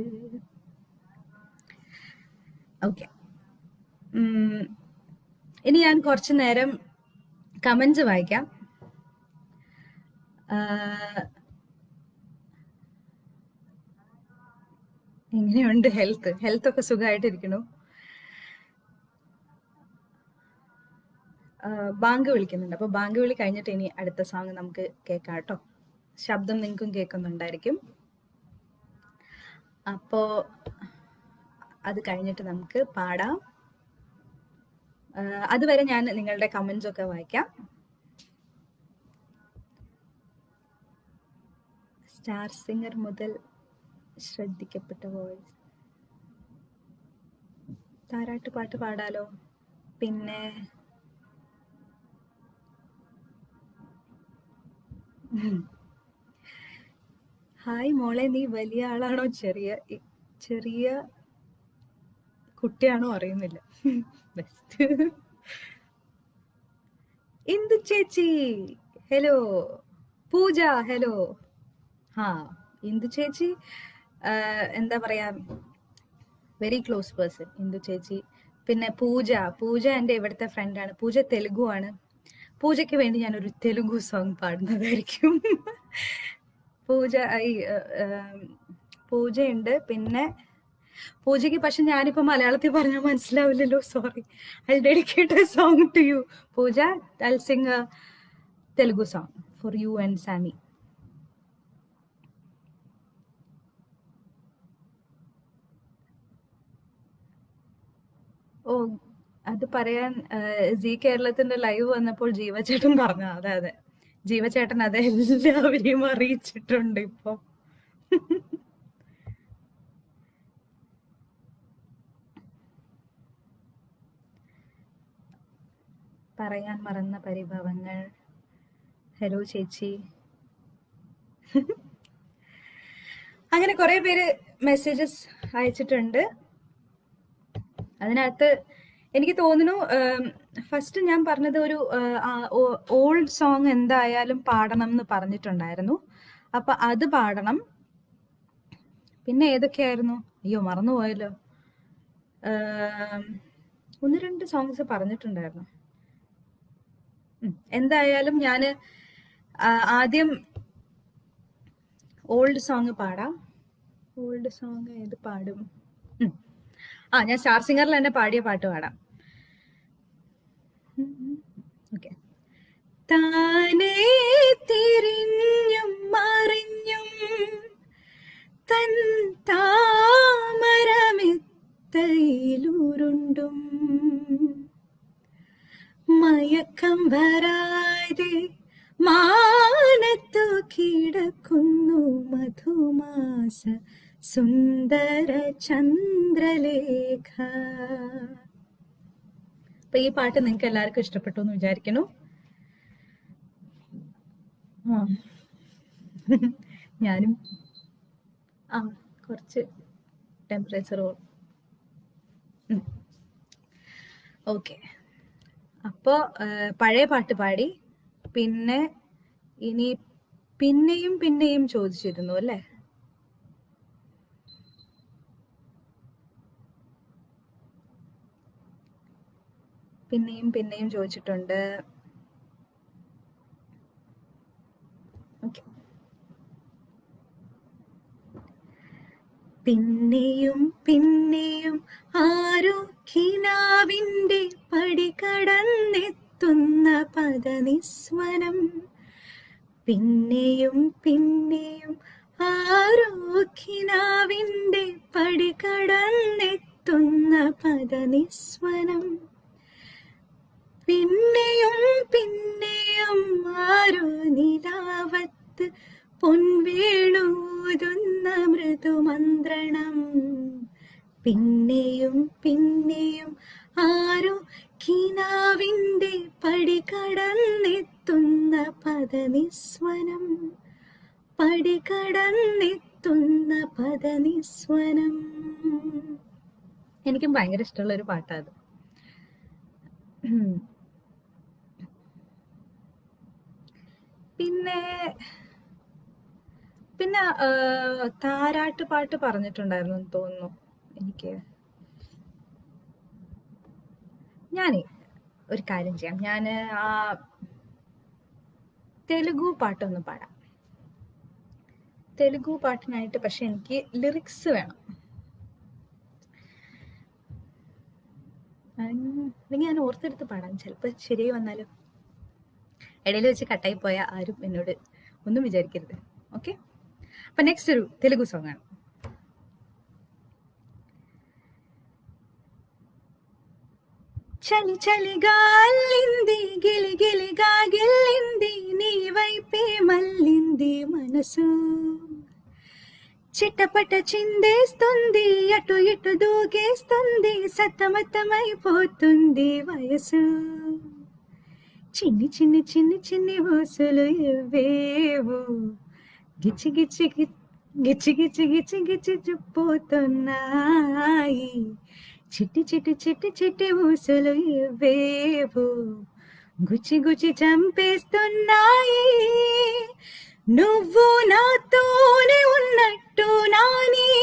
ഓക്കെ ഇനി ഞാൻ കുറച്ചു നേരം കമന്റ്സ് വായിക്കാം ആഹ് എങ്ങനെയുണ്ട് ഹെൽത്ത് ഹെൽത്ത് ഒക്കെ സുഖമായിട്ടിരിക്കണു ആഹ് ബാങ്ക് വിളിക്കുന്നുണ്ട് അപ്പൊ ബാങ്ക് വിളി കഴിഞ്ഞിട്ട് ഇനി അടുത്ത സോങ് നമുക്ക് കേൾക്കാം കേട്ടോ ശബ്ദം നിങ്ങൾക്കും കേൾക്കുന്നുണ്ടായിരിക്കും അപ്പോ അത് കഴിഞ്ഞിട്ട് നമുക്ക് പാടാം ആഹ് അതുവരെ ഞാൻ നിങ്ങളുടെ കമന്റ്സ് ഒക്കെ വായിക്കാം സ്റ്റാർ സിംഗർ മുതൽ ശ്രദ്ധിക്കപ്പെട്ട വോയിസ് താരാട്ട് പാട്ട് പാടാലോ പിന്നെ ഹായ് മോളെ നീ വലിയ ആളാണോ ചെറിയ ഇ- ചെറിയ കുട്ടിയാണോ അറിയുന്നില്ല ബെസ്റ്റ് ഇന്ദു ചേച്ചി ഹലോ പൂജ ഹലോ ഹാ ഇന്ദു ചേച്ചി എന്താ പറയാ വെരി ക്ലോസ് പേഴ്സൺ ഇന്ദു ചേച്ചി പിന്നെ പൂജ പൂജ എൻ്റെ ഇവിടുത്തെ ഫ്രണ്ടാണ് പൂജ തെലുഗു ആണ് പൂജയ്ക്ക് വേണ്ടി ഞാൻ ഒരു തെലുഗു സോങ് പാടുന്നതായിരിക്കും പൂജ ഈ പൂജയുണ്ട് പിന്നെ പൂജയ്ക്ക് പക്ഷെ ഞാനിപ്പോ മലയാളത്തിൽ പറഞ്ഞാൽ മനസ്സിലാവില്ലല്ലോ sorry I dedicate a song to you Pooja I sing Telugu song for you and Sami ഓ അത് പറയാൻ ജി കേരളത്തിന്റെ ലൈവ് വന്നപ്പോൾ ജീവചേട്ടൻ പറഞ്ഞു അതെ അതെ ജീവചേട്ടൻ അത് എല്ലാവരെയും അറിയിച്ചിട്ടുണ്ട് ഇപ്പൊ പറയാൻ മറന്ന പരിഭവങ്ങൾ ഹലോ ചേച്ചി അങ്ങനെ കുറെ പേര് മെസ്സേജസ് അയച്ചിട്ടുണ്ട് അതിനകത്ത് എനിക്ക് തോന്നുന്നു ഫസ്റ്റ് ഞാൻ പറഞ്ഞത് ഒരു ഓൾഡ് സോങ് എന്തായാലും പാടണം എന്ന് പറഞ്ഞിട്ടുണ്ടായിരുന്നു അപ്പൊ അത് പാടണം പിന്നെ ഏതൊക്കെയായിരുന്നു അയ്യോ മറന്നുപോയല്ലോ ഒന്ന് രണ്ട് സോങ്സ് പറഞ്ഞിട്ടുണ്ടായിരുന്നു എന്തായാലും ഞാൻ ആദ്യം ഓൾഡ് സോങ് പാടാം ഓൾഡ് സോങ് ഏത് പാടും ആ ഞാൻ സ്റ്റാർ സിംഗറിൽ തന്നെ പാടിയ പാട്ട് പാടാം ഓക്കെ താനേ തിരിഞ്ഞും മറിഞ്ഞും തൻ താമരമെത്തയിലുരുണ്ടും മയക്കം വരാതെ മാനത്തു കിടക്കുന്നു മധുമാസ സുന്ദര ചന്ദ്രലേഖ അപ്പൊ ഈ പാട്ട് നിങ്ങൾക്ക് എല്ലാവർക്കും ഇഷ്ടപ്പെട്ടു എന്ന് വിചാരിക്കുന്നു ആ ഞാനും ആ കുറച്ച് ടെമ്പറേച്ചർ ഓക്കെ അപ്പോ പഴയ പാട്ട് പാടി പിന്നെ ഇനി പിന്നെയും പിന്നെയും ചോദിച്ചിരുന്നു അല്ലേ പിന്നെയും പിന്നെയും ചോദിച്ചിട്ടുണ്ട് ഓക്കെ പിന്നെയും പിന്നെയും ആരോ കിനാവിന്റെ പടി കടന്നെത്തുന്ന പദനിസ്വനം പിന്നെയും പിന്നെയും ആരോ കിനാവിന്റെ പടി കടന്നെത്തുന്ന പദനിസ്വനം പിന്നെയും പിന്നെയും ആരോ നിലാവത്ത് പൊൻവേണൂതുന്ന മൃദുമന്ത്രണം പിന്നെയും പിന്നെയും ആരോ കിനാവിന്റെ പടി കടന്നെത്തുന്ന പദനിസ്വനം പടി കടന്നെത്തുന്ന പദനിസ്വനം എനിക്കും ഭയങ്കര ഇഷ്ടമുള്ള ഒരു പാട്ടാത് പിന്നെ പിന്നെ താരാട്ട് പാട്ട് പറഞ്ഞിട്ടുണ്ടായിരുന്നു എന്ന് തോന്നുന്നു എനിക്ക് ഞാൻ ഒരു കാര്യം ചെയ്യാം ഞാൻ ആ തെലുഗു പാട്ടൊന്ന് പാടാം തെലുഗു പാട്ടിനായിട്ട് പക്ഷെ എനിക്ക് ലിറിക്സ് വേണം അല്ലെങ്കിൽ ഞാൻ ഓർത്തെടുത്ത് പാടാം ചിലപ്പോൾ ശരിയായി വന്നാലും ഇടയിൽ വെച്ച് കട്ടായി പോയ ആരും എന്നോട് ഒന്നും വിചാരിക്കരുത് ഓക്കെ അപ്പൊ നെക്സ്റ്റ് ഒരു തെലുഗു സോങ് ആണ് చలి చలిగా అల్లింది గిలి గిలిగా గిల్లింది నీ వైపే మల్లింది మనసు చిట్టపట చిందేస్తుంది అటు ఇటు దూగేస్తుంది సతమతమైపోతుంది వయసు చిన్ని చిన్ని చిన్ని చిన్ని ఊసులు ఇవ్వేవు గిచ్చి గిచ్చి గి- గిచ్చి గిచ్చి గిచ్చి గిచ్చి చుప్పోతున్నాయి చిట్టి చిట్టి చిట్టి చిట్టి ఊసులు ఇవ్వేవు గుచ్చి గుచ్చి చంపేస్తున్నాయి నువ్వు నాతోనే ఉన్నట్టు నా నీ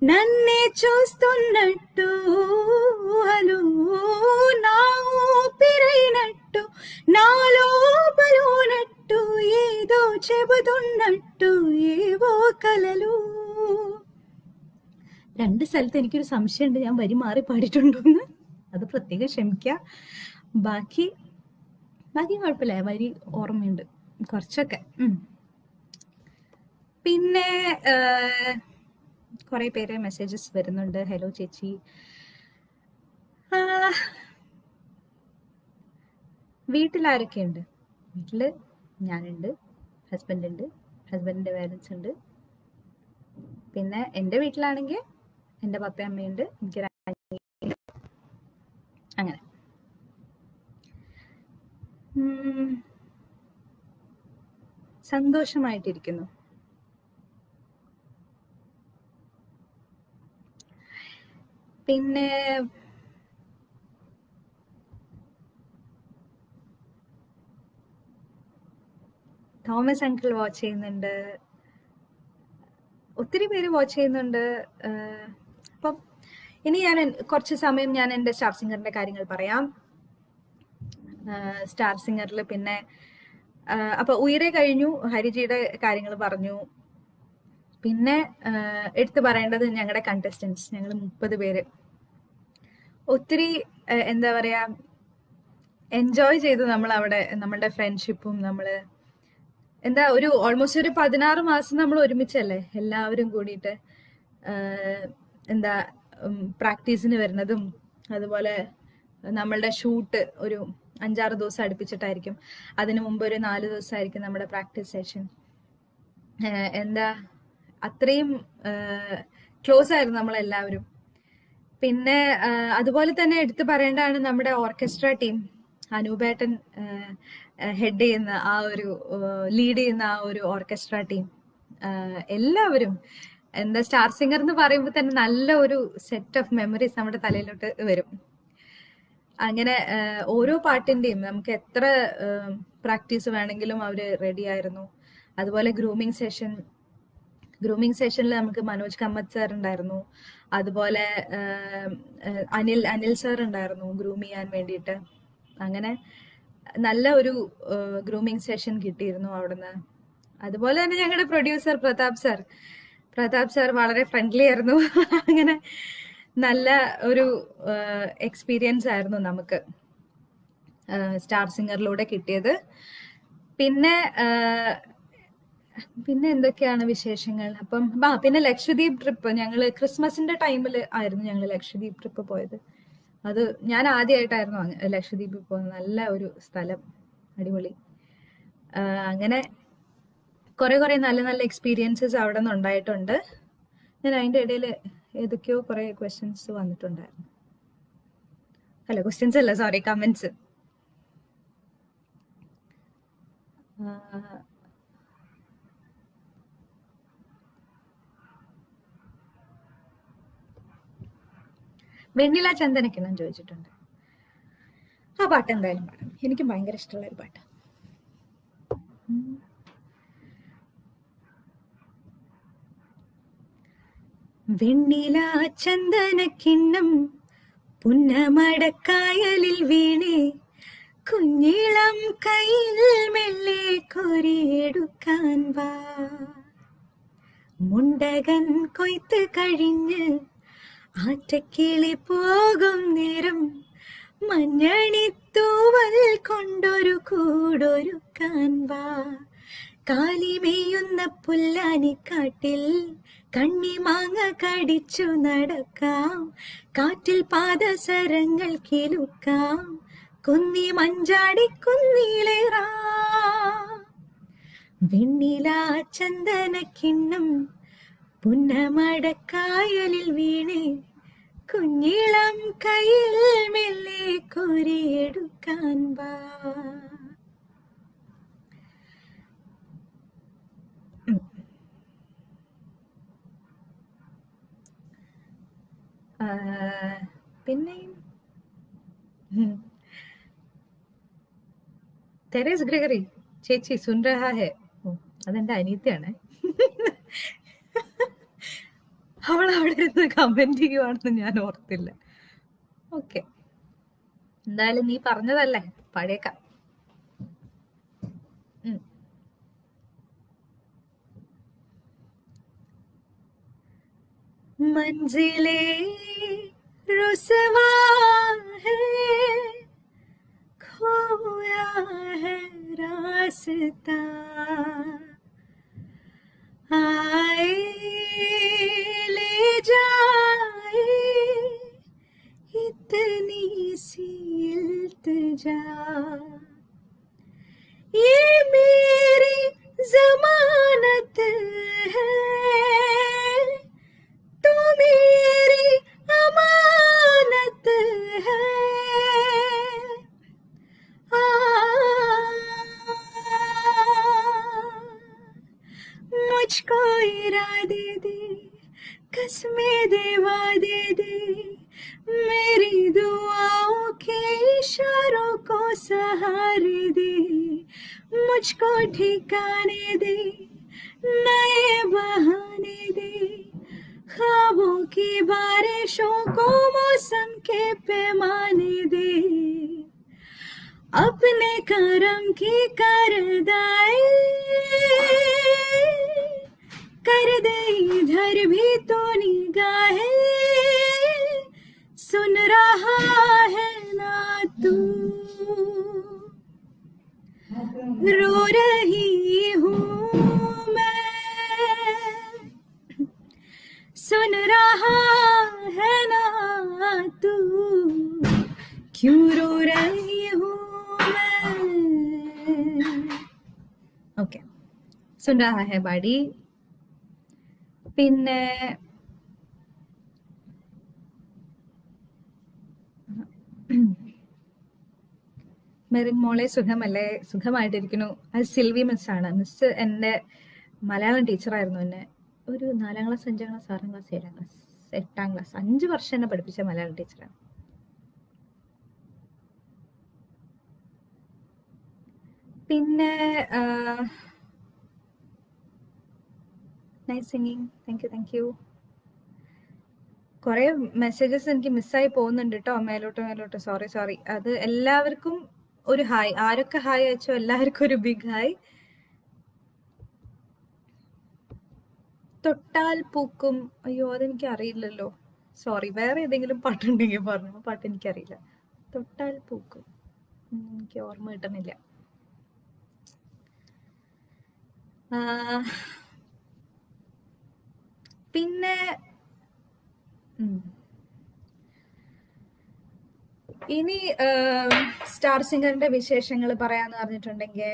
నన్నే చూస్తున్నట్టు హలో నా ఊపిరైనట్టు నాలో బలోనట్టు ఏదో చెబుతున్నట్టు ఏవో కలలు രണ്ട് സ്ഥലത്ത് എനിക്കൊരു സംശയമുണ്ട് ഞാൻ വരി മാറി പാടിയിട്ടുണ്ടോന്ന് അത് പ്രത്യേകം ക്ഷമിക്കുക ബാക്കി ബാക്കി കുഴപ്പമില്ല വരി ഓർമ്മയുണ്ട് കുറച്ചൊക്കെ ഉം. പിന്നെ കുറെ പേര് മെസ്സേജസ് വരുന്നുണ്ട് ഹലോ ചേച്ചി ആ, വീട്ടിലാരൊക്കെയുണ്ട് വീട്ടില് ഞാനുണ്ട് ഹസ്ബൻഡ് ഉണ്ട് ഹസ്ബൻഡിന്റെ പേരൻസ് ഉണ്ട് പിന്നെ എൻ്റെ വീട്ടിലാണെങ്കിൽ എൻ്റെ പപ്പയും അമ്മയുണ്ട് എനിക്കൊരു അനിയനുണ്ട്. അങ്ങനെ ഉം. സന്തോഷമായിട്ടിരിക്കുന്നു പിന്നെ തോമസ് അങ്കിൾ വാച്ച് ചെയ്യുന്നുണ്ട് ഒത്തിരി പേര് വാച്ച് ചെയ്യുന്നുണ്ട് ആഹ് അപ്പം ഇനി ഞാൻ എൻ- കുറച്ച് സമയം ഞാൻ എൻ്റെ സ്റ്റാർ സിംഗറിന്റെ കാര്യങ്ങൾ പറയാം സ്റ്റാർ സിംഗറിൽ പിന്നെ ആഹ് അപ്പൊ ഉയരെ കഴിഞ്ഞു ഹരിജിയുടെ കാര്യങ്ങൾ പറഞ്ഞു പിന്നെ ആഹ് എടുത്തു പറയേണ്ടത് ഞങ്ങളുടെ കണ്ടസ്റ്റൻസ് ഞങ്ങൾ മുപ്പത് പേര് ഒത്തിരി ആഹ് എന്താ പറയാ എൻജോയ് ചെയ്തു നമ്മൾ അവിടെ നമ്മളുടെ ഫ്രണ്ട്ഷിപ്പും നമ്മള് എന്താ ഒരു ഓൾമോസ്റ്റ് ഒരു പതിനാറ് മാസം നമ്മൾ ഒരുമിച്ചല്ലേ എല്ലാവരും കൂടിയിട്ട് ആഹ് എന്താ പ്രാക്ടീസിന് വരുന്നതും അതുപോലെ നമ്മളുടെ ഷൂട്ട് ഒരു അഞ്ചാറ് ദിവസം അടുപ്പിച്ചിട്ടായിരിക്കും അതിനു മുമ്പ് ഒരു നാല് ദിവസമായിരിക്കും നമ്മുടെ പ്രാക്ടീസ് സെഷൻ എന്താ അത്രയും ക്ലോസ് ആയിരുന്നു നമ്മളെല്ലാവരും പിന്നെ ആ, അതുപോലെ തന്നെ എടുത്തു പറയേണ്ടതാണ് നമ്മുടെ ഓർക്കസ്ട്ര ടീം അനൂപേട്ടൻ ഹെഡ് ചെയ്യുന്ന ആ ഒരു ലീഡ് ചെയ്യുന്ന ആ ഒരു ഓർക്കസ്ട്ര ടീം എല്ലാവരും എന്താ സ്റ്റാർ സിംഗർ എന്ന് പറയുമ്പോൾ തന്നെ നല്ല ഒരു സെറ്റ് ഓഫ് മെമ്മറീസ് നമ്മുടെ തലയിലോട്ട് വരും അങ്ങനെ ആ, ഓരോ പാട്ടിന്റെയും നമുക്ക് എത്ര പ്രാക്ടീസ് വേണമെങ്കിലും അവര് റെഡി ആയിരുന്നു അതുപോലെ ഗ്രൂമിങ് സെഷൻ ഗ്രൂമിങ് സെഷനിൽ നമുക്ക് മനോജ് കമ്മത്ത് സാർ ഉണ്ടായിരുന്നു അതുപോലെ ആം, ഏഹ്, അനിൽ അനിൽ സാർ ഉണ്ടായിരുന്നു ഗ്രൂം ചെയ്യാൻ വേണ്ടിയിട്ട് അങ്ങനെ നല്ല ഒരു ഗ്രൂമിങ് സെഷൻ കിട്ടിയിരുന്നു അവിടുന്ന് അതുപോലെ തന്നെ ഞങ്ങളുടെ producer Prathap sir Prathap sir വളരെ ഫ്രണ്ട്ലി ആയിരുന്നു അങ്ങനെ നല്ല ഒരു എക്സ്പീരിയൻസ് ആയിരുന്നു നമുക്ക് സ്റ്റാർ സിംഗറിലൂടെ കിട്ടിയത് പിന്നെ ആ, പിന്നെ എന്തൊക്കെയാണ് വിശേഷങ്ങൾ അപ്പം ആ പിന്നെ ലക്ഷദ്വീപ് ട്രിപ്പ് ഞങ്ങള് ക്രിസ്മസിന്റെ ടൈമിൽ ആയിരുന്നു ഞങ്ങൾ ലക്ഷദ്വീപ് ട്രിപ്പ് പോയത് അത് ഞാൻ ആദ്യമായിട്ടായിരുന്നു അങ്ങ് ലക്ഷദ്വീപിൽ പോകുന്നത് നല്ല ഒരു സ്ഥലം അടിപൊളി ആ, അങ്ങനെ കുറെ കുറെ നല്ല നല്ല എക്സ്പീരിയൻസസ് അവിടെ നിന്ന് ഉണ്ടായിട്ടുണ്ട് ഞാൻ അതിന്റെ ഇടയിൽ ഏതൊക്കെയോ കുറെ ക്വസ്റ്റ്യൻസ് വന്നിട്ടുണ്ടായിരുന്നു അല്ല ക്വസ്റ്റ്യൻസ് അല്ല സോറി കമന്റ്സ് വെണ്ണില ചന്ദനക്കിണ്ണം ചോദിച്ചിട്ടുണ്ട് ആ പാട്ട് എന്തായാലും പാടാം എനിക്ക് ഭയങ്കര ഇഷ്ടമുള്ള ഒരു പാട്ട് വെണ്ണില ചന്ദനക്കിണ്ണം പുന്നമടക്കായലിൽ വീണേ കുഞ്ഞിളം കയ്യിൽ മെല്ലെ കൊരിയെടുക്കാൻ വാ മുണ്ടകൻ കൊയ്ത്ത് കഴിഞ്ഞ് ആറ്റക്കിളി പോകും നേരം മഞ്ഞണിത്തൂവൽ കൊണ്ടൊരു കൂടൊരുക്കാൻ വാ കാലിമേയുന്ന പുല്ലാനിക്കാട്ടിൽ കണ്ണിമാങ്ങ കടിച്ചു നടക്കാം കാറ്റിൽ പാദസരങ്ങൾ കിലുക്കാം കുന്നി മഞ്ചാടി കുന്നിലേറാ വെണ്ണില ചന്ദനക്കിണ്ണം പുന്നമടക്കായലിൽ വീണേ കുഞ്ഞിളം കയ്യിൽ മെല്ലെ കോരിയെടുക്കാൻ വാ ഉം. ആ, പിന്നെയും ഉം. തെരേസ് ഗ്രിഗറി ചേച്ചി സുൻ രഹാ ഹെ ഓ അതെന്റെ അനിയത്തിയാണ് അവൾ അവിടെ ഇരുന്ന് കമന്റ് ചെയ്യുവാണെന്ന് ഞാൻ ഓർത്തില്ല ഓക്കെ എന്തായാലും നീ പറഞ്ഞതല്ലേ പഴയേക്കാം ഉം. मंजिले रुसवा है खोया है रास्ता आए ले जाए इतनी सी इल्तिजा ये मेरी जमानत है तू मेरी अमानत है आ, मुझको इरादे दे कसमें दे वादे दे मेरी दुआओं के इशारों को सहारे दे मुझको ठिकाने दे नए बहाने दे ख्वाबों की बारिशों को मौसम के पैमाने दे अपने करम की करदाए कर दे इधर भी तो निगाहे सुन रहा है ना तू रो रही हूँ मैं सुन रहा है ना तू क्यों रो रही हूँ मैं ഓക്കെ സുൻ രഹാ ഹെ ബാഡി പിന്നെ മെറിൻ മോളെ സുഖമല്ലേ സുഖമായിട്ടിരിക്കുന്നു അത് സിൽവി മിസ്സാണ് മിസ് എൻ്റെ മലയാളം ടീച്ചറായിരുന്നു എന്നെ ഒരു നാലാം ക്ലാസ് അഞ്ചാം ക്ലാസ് ആറാം ക്ലാസ് ഏഴാം ക്ലാസ് എട്ടാം ക്ലാസ് അഞ്ച് വർഷം എന്നെ പഠിപ്പിച്ച മലയാളം ടീച്ചറാണ് പിന്നെ nice singing thank you thank you കുറെ മെസ്സേജസ് എനിക്ക് മിസ്സായി പോകുന്നുണ്ട് കേട്ടോ മേലോട്ട് മേലോട്ട് സോറി സോറി അത് എല്ലാവർക്കും ഒരു ഹായ് ആരൊക്കെ ഹായ് അയച്ചോ എല്ലാവർക്കും ഒരു ബിഗ് ഹായ് തൊട്ടാൽ പൂക്കും അയ്യോ അതെനിക്ക് അറിയില്ലല്ലോ സോറി വേറെ ഏതെങ്കിലും പാട്ടുണ്ടെങ്കിൽ പറഞ്ഞു ആ പാട്ട് എനിക്കറിയില്ല തൊട്ടാൽ പൂക്കും ഉം, എനിക്ക് ഓർമ്മ കിട്ടുന്നില്ല ആ, പിന്നെ ഉം. ഇനി സ്റ്റാർ സിംഗറിന്റെ വിശേഷങ്ങൾ പറയാന്ന് പറഞ്ഞിട്ടുണ്ടെങ്കിൽ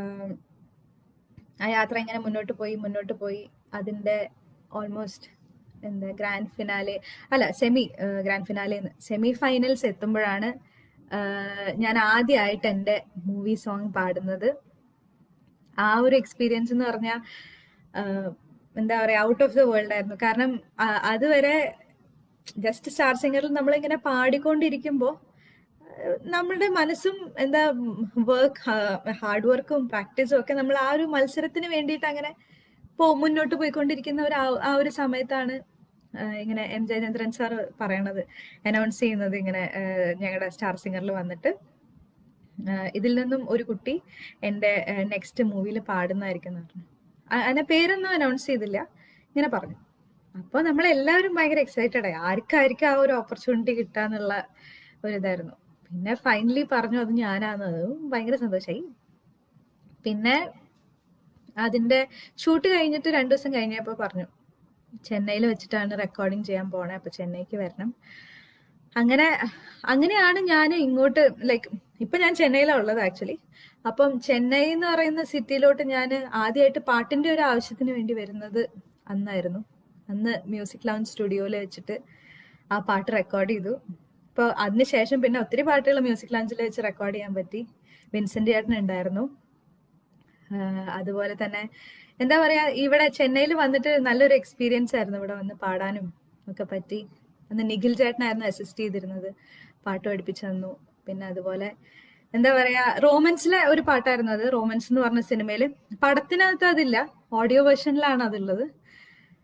ആ യാത്ര എങ്ങനെ മുന്നോട്ട് പോയി മുന്നോട്ട് പോയി അതിന്റെ ഓൾമോസ്റ്റ് എന്താ ഗ്രാൻഡ് ഫിനാലെ അല്ല semi grand finale semi finals എത്തുമ്പോഴാണ് ആ, ഞാൻ ആദ്യമായിട്ട് എൻ്റെ മൂവി സോങ് പാടുന്നത് ആ ഒരു എക്സ്പീരിയൻസ് എന്ന് പറഞ്ഞാൽ എന്താ പറയാ ഔട്ട് ഓഫ് ദ വേൾഡ് ആയിരുന്നു കാരണം ആ, അതുവരെ ജസ്റ്റ് സ്റ്റാർ സിംഗറിൽ നമ്മളിങ്ങനെ പാടിക്കൊണ്ടിരിക്കുമ്പോൾ നമ്മളുടെ മനസ്സും എന്താ വർക്ക് ഹാർഡ് വർക്കും പ്രാക്ടീസും ഒക്കെ നമ്മൾ ആ ഒരു മത്സരത്തിന് വേണ്ടിയിട്ട് അങ്ങനെ പോ മുന്നോട്ട് പോയിക്കൊണ്ടിരിക്കുന്ന ഒരു ആ- ആ ഒരു സമയത്താണ് ആ, ഇങ്ങനെ എം ജയചന്ദ്രൻ സാർ പറയണത് അനൗൺസ് ചെയ്യുന്നത് ഇങ്ങനെ ഞങ്ങളുടെ സ്റ്റാർ സിംഗറിൽ വന്നിട്ട് ആ, ഇതിൽ നിന്നും ഒരു കുട്ടി എൻ്റെ നെക്സ്റ്റ് മൂവിയിൽ പാടുന്നതായിരിക്കും എന്ന് പറഞ്ഞു ആ- അതിന്റെ പേരൊന്നും അനൗൺസ് ചെയ്തില്ല ഇങ്ങനെ പറഞ്ഞു അപ്പോൾ നമ്മളെല്ലാവരും ഭയങ്കര എക്സൈറ്റഡ് ആയി ആർക്കായിരിക്കും ആ ഒരു ഓപ്പർച്യൂണിറ്റി കിട്ടാന്നുള്ള ഒരു ഇതായിരുന്നു പിന്നെ ഫൈനലി പറഞ്ഞു അത് ഞാനാന്ന് അത് ഭയങ്കര സന്തോഷമായി പിന്നെ അതിന്റെ ഷൂട്ട് കഴിഞ്ഞിട്ട് രണ്ടു ദിവസം കഴിഞ്ഞപ്പോൾ പറഞ്ഞു ചെന്നൈയിൽ വെച്ചിട്ടാണ് റെക്കോർഡിങ് ചെയ്യാൻ പോണേ അപ്പൊ ചെന്നൈക്ക് വരണം അങ്ങനെ അങ്ങനെയാണ് ഞാൻ ഇങ്ങോട്ട് ലൈക്ക് ഇപ്പൊ ഞാൻ ചെന്നൈയിലാണ് ഉള്ളത് ആക്ച്വലി അപ്പം ചെന്നൈ എന്ന് പറയുന്ന സിറ്റിയിലോട്ട് ഞാൻ ആദ്യമായിട്ട് പാട്ടിന്റെ ഒരു ആവശ്യത്തിന് വേണ്ടി വരുന്നത് അന്നായിരുന്നു അന്ന് മ്യൂസിക് ലൗഞ്ച് സ്റ്റുഡിയോയിൽ വെച്ചിട്ട് ആ പാട്ട് റെക്കോർഡ് ചെയ്തു ഇപ്പോൾ അതിനുശേഷം പിന്നെ ഒത്തിരി പാട്ടുകൾ മ്യൂസിക് ലൗഞ്ചിൽ വെച്ച് റെക്കോർഡ് ചെയ്യാൻ പറ്റി വിൻസെന്റ് ചേട്ടൻ ഉണ്ടായിരുന്നു ആഹ് അതുപോലെ തന്നെ എന്താ പറയാ ഇവിടെ ചെന്നൈയിൽ വന്നിട്ട് നല്ലൊരു എക്സ്പീരിയൻസ് ആയിരുന്നു ഇവിടെ വന്ന് പാടാനും ഒക്കെ പറ്റി അന്ന് നിഖിൽ ചേട്ടനായിരുന്നു അസിസ്റ്റ് ചെയ്തിരുന്നത് പാട്ട് പഠിപ്പിച്ചു തന്നു പിന്നെ അതുപോലെ എന്താ പറയാ റോമൻസിലെ ഒരു പാട്ടായിരുന്നു അത് റോമൻസ് എന്ന് പറഞ്ഞ സിനിമയിൽ പടത്തിനകത്ത് അതില്ല ഓഡിയോ വേർഷനിലാണ് അതുള്ളത്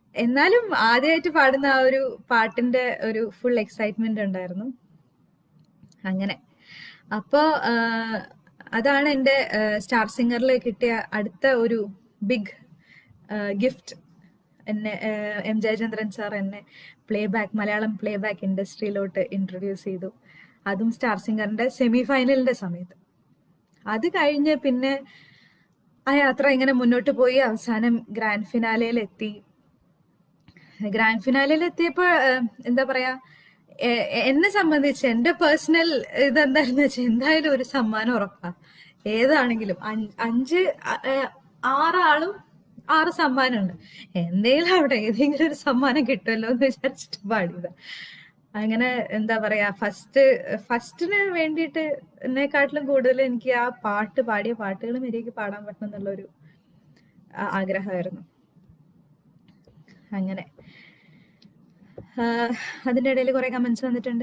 എന്നാലും ആദ്യമായിട്ട് പാടുന്ന ആ ഒരു പാട്ടിന്റെ ഒരു ഫുൾ എക്സൈറ്റ്മെന്റ് ഉണ്ടായിരുന്നു അങ്ങനെ അപ്പോ ആഹ്, അതാണ് എൻ്റെ സ്റ്റാർ സിംഗറിൽ കിട്ടിയ അടുത്ത ഒരു ബിഗ് ഗിഫ്റ്റ് എന്നെ ആഹ്, എം ജയചന്ദ്രൻ സാർ എന്നെ play back Malayalam play back ഇൻഡസ്ട്രിയിലോട്ട് ഇൻട്രൊഡ്യൂസ് ചെയ്തു അതും സ്റ്റാർ സിംഗറിന്റെ സെമി ഫൈനലിന്റെ സമയത്ത് അത് കഴിഞ്ഞ് പിന്നെ ആ യാത്ര ഇങ്ങനെ മുന്നോട്ട് പോയി അവസാനം ഗ്രാൻഡ് ഫിനാലയിൽ എത്തി ഗ്രാൻഡ് ഫിനാലയിൽ എത്തിയപ്പോൾ എന്താ പറയാ എ- എ- എന്നെ സംബന്ധിച്ച് എന്റെ പേഴ്സണൽ ഇതെന്തായിരുന്നു വെച്ചാൽ എന്തായാലും ഒരു സമ്മാനം ഉറപ്പാ ഏതാണെങ്കിലും അഞ്ച് അഞ്ച് അ- ഏ, ആറാളും ആറ് സമ്മാനമുണ്ട് എന്തെങ്കിലും അവിടെ ഏതെങ്കിലും ഒരു സമ്മാനം കിട്ടുമല്ലോ എന്ന് വിചാരിച്ചിട്ട് പാടിയത് അങ്ങനെ എന്താ പറയാ ഫസ്റ്റ് ഫസ്റ്റിന് വേണ്ടിയിട്ട് എന്നെക്കാട്ടിലും കൂടുതൽ എനിക്ക് ആ പാട്ട് പാടിയ പാട്ടുകൾ മര്യാദയ്ക്ക് പാടാൻ പറ്റണം എന്നുള്ളൊരു ആ- ആഗ്രഹമായിരുന്നു അങ്ങനെ ആഹ് അതിന്റെ ഇടയിൽ കുറെ കമന്റ്സ് വന്നിട്ടുണ്ട്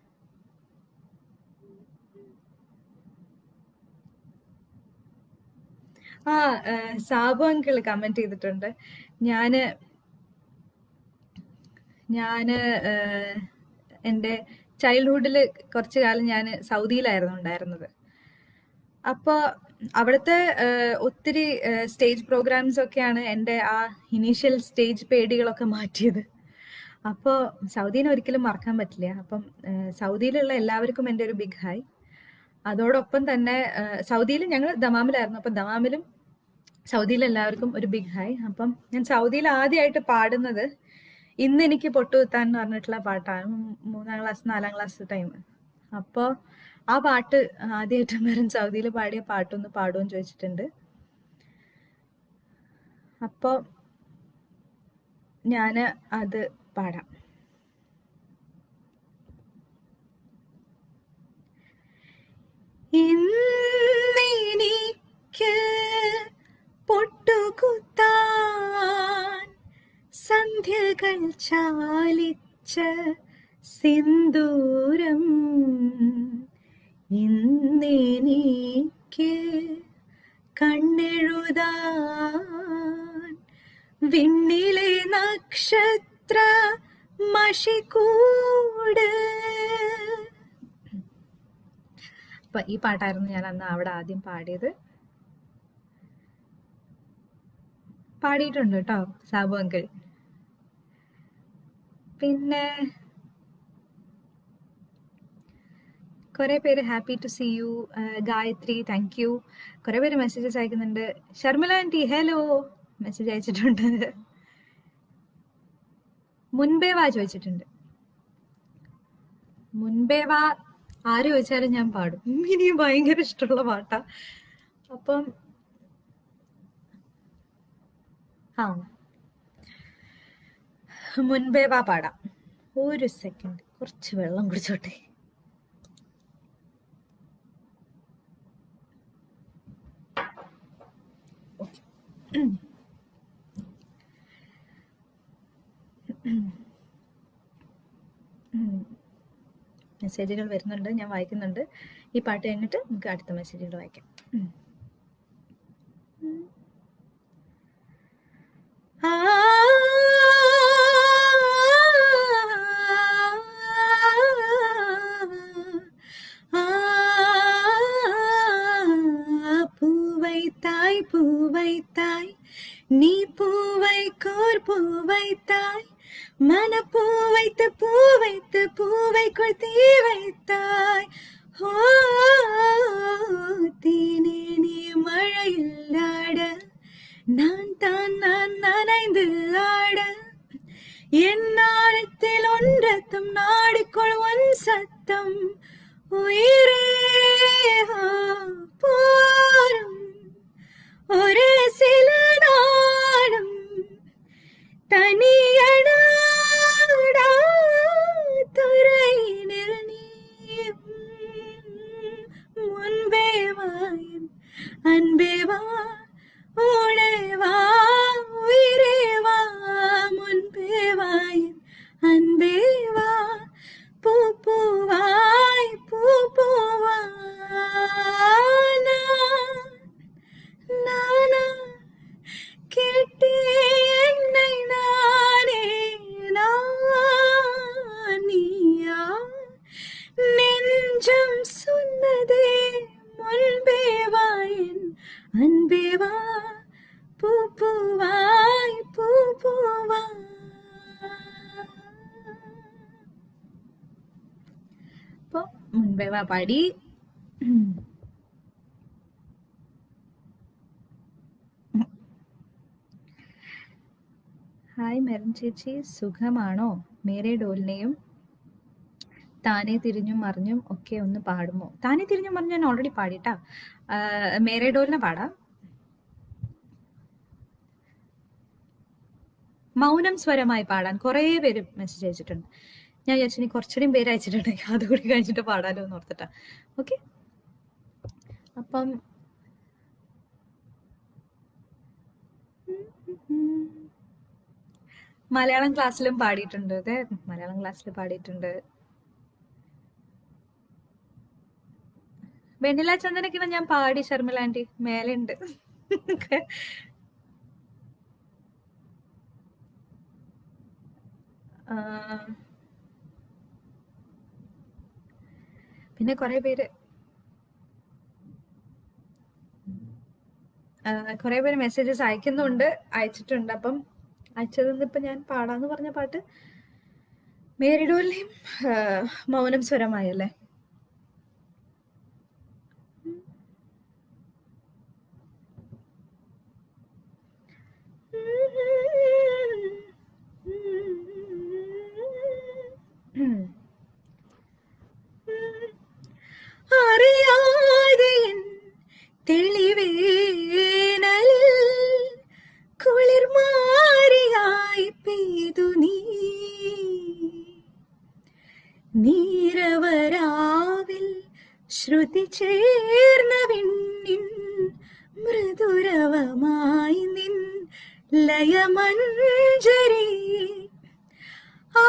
ആ ആഹ് സാബു അങ്കിൾ കമന്റ് ചെയ്തിട്ടുണ്ട് ഞാന് ഞാന് ആഹ് എൻ്റെ ചൈൽഡ്ഹുഡിൽ കുറച്ചു കാലം ഞാൻ സൗദിയിലായിരുന്നു ഉണ്ടായിരുന്നത് അപ്പോൾ അവിടുത്തെ ആഹ് ഒത്തിരി സ്റ്റേജ് പ്രോഗ്രാംസ് ഒക്കെയാണ് എൻ്റെ ആ ഇനീഷ്യൽ സ്റ്റേജ് പേടികളൊക്കെ മാറ്റിയത് അപ്പോൾ സൗദീനെ ഒരിക്കലും മറക്കാൻ പറ്റില്ല അപ്പം ആഹ് സൗദിയിലുള്ള എല്ലാവർക്കും എൻ്റെ ഒരു ബിഗ് ഹായ് അതോടൊപ്പം തന്നെ സൗദിയിൽ ഞങ്ങൾ ദമാമിലായിരുന്നു അപ്പം ദമാമിലും സൗദിയിൽ എല്ലാവർക്കും ഒരു ബിഗ് ഹായ് അപ്പം ഞാൻ സൗദിയിൽ ആദ്യമായിട്ട് പാടുന്നത് ഇന്ന് എനിക്ക് പൊട്ടുകുത്താൻ എന്ന് പറഞ്ഞിട്ടുള്ള പാട്ടാണ് ഉം മൂന്നാം ക്ലാസ് നാലാം ക്ലാസ് ടൈം അപ്പോൾ ആ പാട്ട് ആദ്യമായിട്ട് വരും സൗദിയിൽ പാടിയ പാട്ടൊന്ന് പാടുമെന്ന് ചോദിച്ചിട്ടുണ്ട് അപ്പോൾ ഞാൻ അത് പാടാം ഇന്നെനിക്ക് പൊട്ടുകുത്താൻ സന്ധ്യകൾ ചാലിച്ച സിന്ദൂരം ഇന്നെനിക്ക് കണ്ണെഴുതാൻ വിണ്ണിലെ നക്ഷത്ര മഷിക്കൂട് അപ്പൊ ഈ പാട്ടായിരുന്നു ഞാൻ അന്ന് അവിടെ ആദ്യം പാടിയത് പാടിയിട്ടുണ്ട് കേട്ടോ സാബു അങ്കിൾ പിന്നെ കുറെ പേര് happy to see you Gayathri thank you കുറെ പേര് മെസ്സേജസ് അയക്കുന്നുണ്ട് ഷർമില ആൻറ്റി ഹലോ മെസ്സേജ് അയച്ചിട്ടുണ്ട് മുൻപേ വാ ചോദിച്ചിട്ടുണ്ട് മുൻപേ വാ ആര് ചോദിച്ചാലും ഞാൻ പാടും ഇനിയും ഭയങ്കര ഇഷ്ടമുള്ള പാട്ടാ അപ്പം ആ മുൻപേ വാ പാടാം ഒരു സെക്കൻഡ് കുറച്ച് വെള്ളം കുടിച്ചോട്ടെ മെസ്സേജുകൾ വരുന്നുണ്ട് ഞാൻ വായിക്കുന്നുണ്ട് ഈ പാട്ട് കഴിഞ്ഞിട്ട് നമുക്ക് അടുത്ത മെസ്സേജുകൾ വായിക്കാം ഉം. ആ பூவைத்தாய் பூவைத்தாய் நீ பூவை கோர் பூவைத்தாய் மன பூ வைத்து பூ வைத்து பூவைக்குள் தீ வைத்தாய் ஓ தீனே நீ மழையில் ஆட நான் தான் நான் நனைந்து ஆட என் ஆழத்தில் ஒன்றத்தும் நாடிக்குள் ஒன் சத்தம் உயிரே ஆ, போரும் ஒரே சில நாளும் தனியடா துறையினில் நீயும் முன்பே வாயின் அன்பே வா ஓடே வா உயிரே வா முன்பே வாயின் அன்பே வா பூ பூவாய் பூ பூவா நானா മുൻപേ വാ പൂ പൂവായി പൂ പൂവാ അപ്പൊ മുൻപേ വാ പാടി ഹായ് മെറൻ ചേച്ചി സുഖമാണോ മേരെ ഡോലിനെയും താനെ തിരിഞ്ഞും മറിഞ്ഞും ഒക്കെ ഒന്ന് പാടുമോ താനെ തിരിഞ്ഞും മറിഞ്ഞും ഞാൻ ഓൾറെഡി പാടിട്ടാ മേരെ ഡോലിനെ പാടാം മൗനം സ്വരമായി പാടാൻ കുറേ പേര് മെസ്സേജ് അയച്ചിട്ടുണ്ട് ഞാൻ വിചാരിച്ചു ഇനി കുറച്ചുകൂടിയും പേര് അയച്ചിട്ടുണ്ട് അതുകൂടി കഴിഞ്ഞിട്ട് പാടാലോ എന്ന് ഓർത്തിട്ടാ ഓക്കെ അപ്പം മലയാളം ക്ലാസ്സിലും പാടിയിട്ടുണ്ട് അതെ മലയാളം ക്ലാസ്സിൽ പാടിയിട്ടുണ്ട് വെണ്ണില ചന്ദനക്കിണ ഞാൻ പാടി ശർമിള ആന്റി മേലെ ഉണ്ട് പിന്നെ കുറെ പേര് കുറെ പേര് മെസ്സേജസ് അയക്കുന്നുണ്ട് അയച്ചിട്ടുണ്ട് അപ്പം അയച്ചതെന്ന് ഇപ്പൊ ഞാൻ പാടാന്ന് പറഞ്ഞ പാട്ട് മേരിഡോലിനെയും മൗനം സ്വരമായല്ലേ അറിയാതെ തെളിവേനലിൽ കുളിർമാരിയായി പെയ്തു നീ നീരവരാവിൽ ശ്രുതി ചേർന്ന വിണ്ണിൻ മൃദുരവമായി നിൻ ലയമഞ്ജരി ആ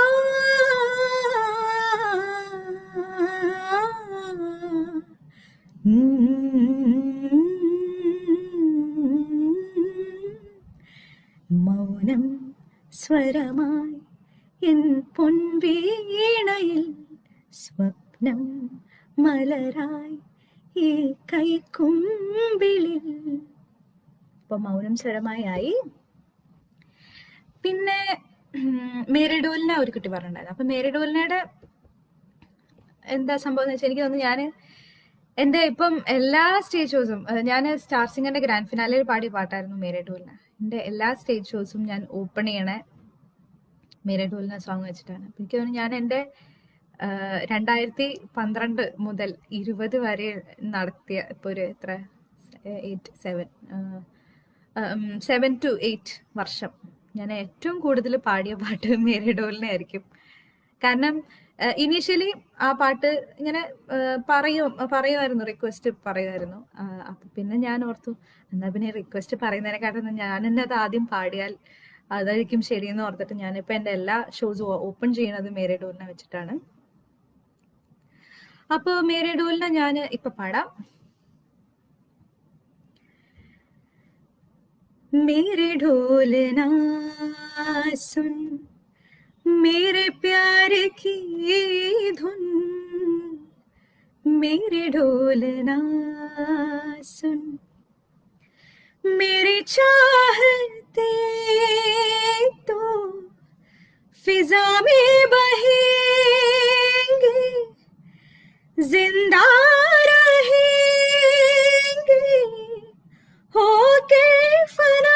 മൗനം സ്വരമായി എൻ പൊൻവീണയിൽ സ്വപ്നം മലരായി ഈ കൈക്കുമ്പിളിൽ ഇപ്പൊ മൗനം സ്വരമായി ആയി പിന്നെ മേരിഡോലിനെ ഒരു കുട്ടി പറഞ്ഞിട്ടുണ്ടായിരുന്നു അപ്പൊ മേരിഡോലിനയുടെ എന്താ സംഭവം എന്ന് വെച്ചാൽ എനിക്ക് തോന്നുന്നു ഞാൻ എന്റെ ഇപ്പം എല്ലാ സ്റ്റേജ് ഷോസും ഞാൻ സ്റ്റാർ സിംഗറിന്റെ ഗ്രാൻഡ് ഫിനാലയിൽ പാടിയ പാട്ടായിരുന്നു മേരെ ഡോലിന എന്റെ എല്ലാ സ്റ്റേജ് ഷോസും ഞാൻ ഓപ്പൺ ചെയ്യണേ മേരെ ഡോലിന സോങ് വെച്ചിട്ടാണ് എനിക്ക് തോന്നുന്നു ഞാൻ എന്റെ രണ്ടായിരത്തി പന്ത്രണ്ട് മുതൽ ഇരുപത് വരെ നടത്തിയ ഇപ്പൊ ഒരു എത്ര eight seven seven two eight വർഷം ഞാൻ ഏറ്റവും കൂടുതൽ പാടിയ പാട്ട് മേരെ ഡോലിനെ ആയിരിക്കും കാരണം ഇനീഷ്യലി ആ പാട്ട് ഇങ്ങനെ പറയും പറയുമായിരുന്നു റിക്വസ്റ്റ് പറയുമായിരുന്നു അപ്പൊ പിന്നെ ഞാൻ ഓർത്തു എന്നാ പിന്നെ റിക്വസ്റ്റ് പറയുന്നതിനെക്കാട്ടും ഞാൻ തന്നെ അത് ആദ്യം പാടിയാൽ അതായിരിക്കും ശരിയെന്ന് ഓർത്തിട്ട് ഞാനിപ്പോ എന്റെ എല്ലാ ഷോസും ഓപ്പൺ ചെയ്യണത് മേരെ ഡോലിനെ വെച്ചിട്ടാണ് അപ്പൊ മേരെ ഡോലിനെ ഞാൻ ഇപ്പൊ പാടാം मेरे ढोलना सुन मेरे प्यार की धुन मेरे ढोलना सुन मेरे चाहते तो फिजा में बहेंगे जिंदा रहेंगे होके फना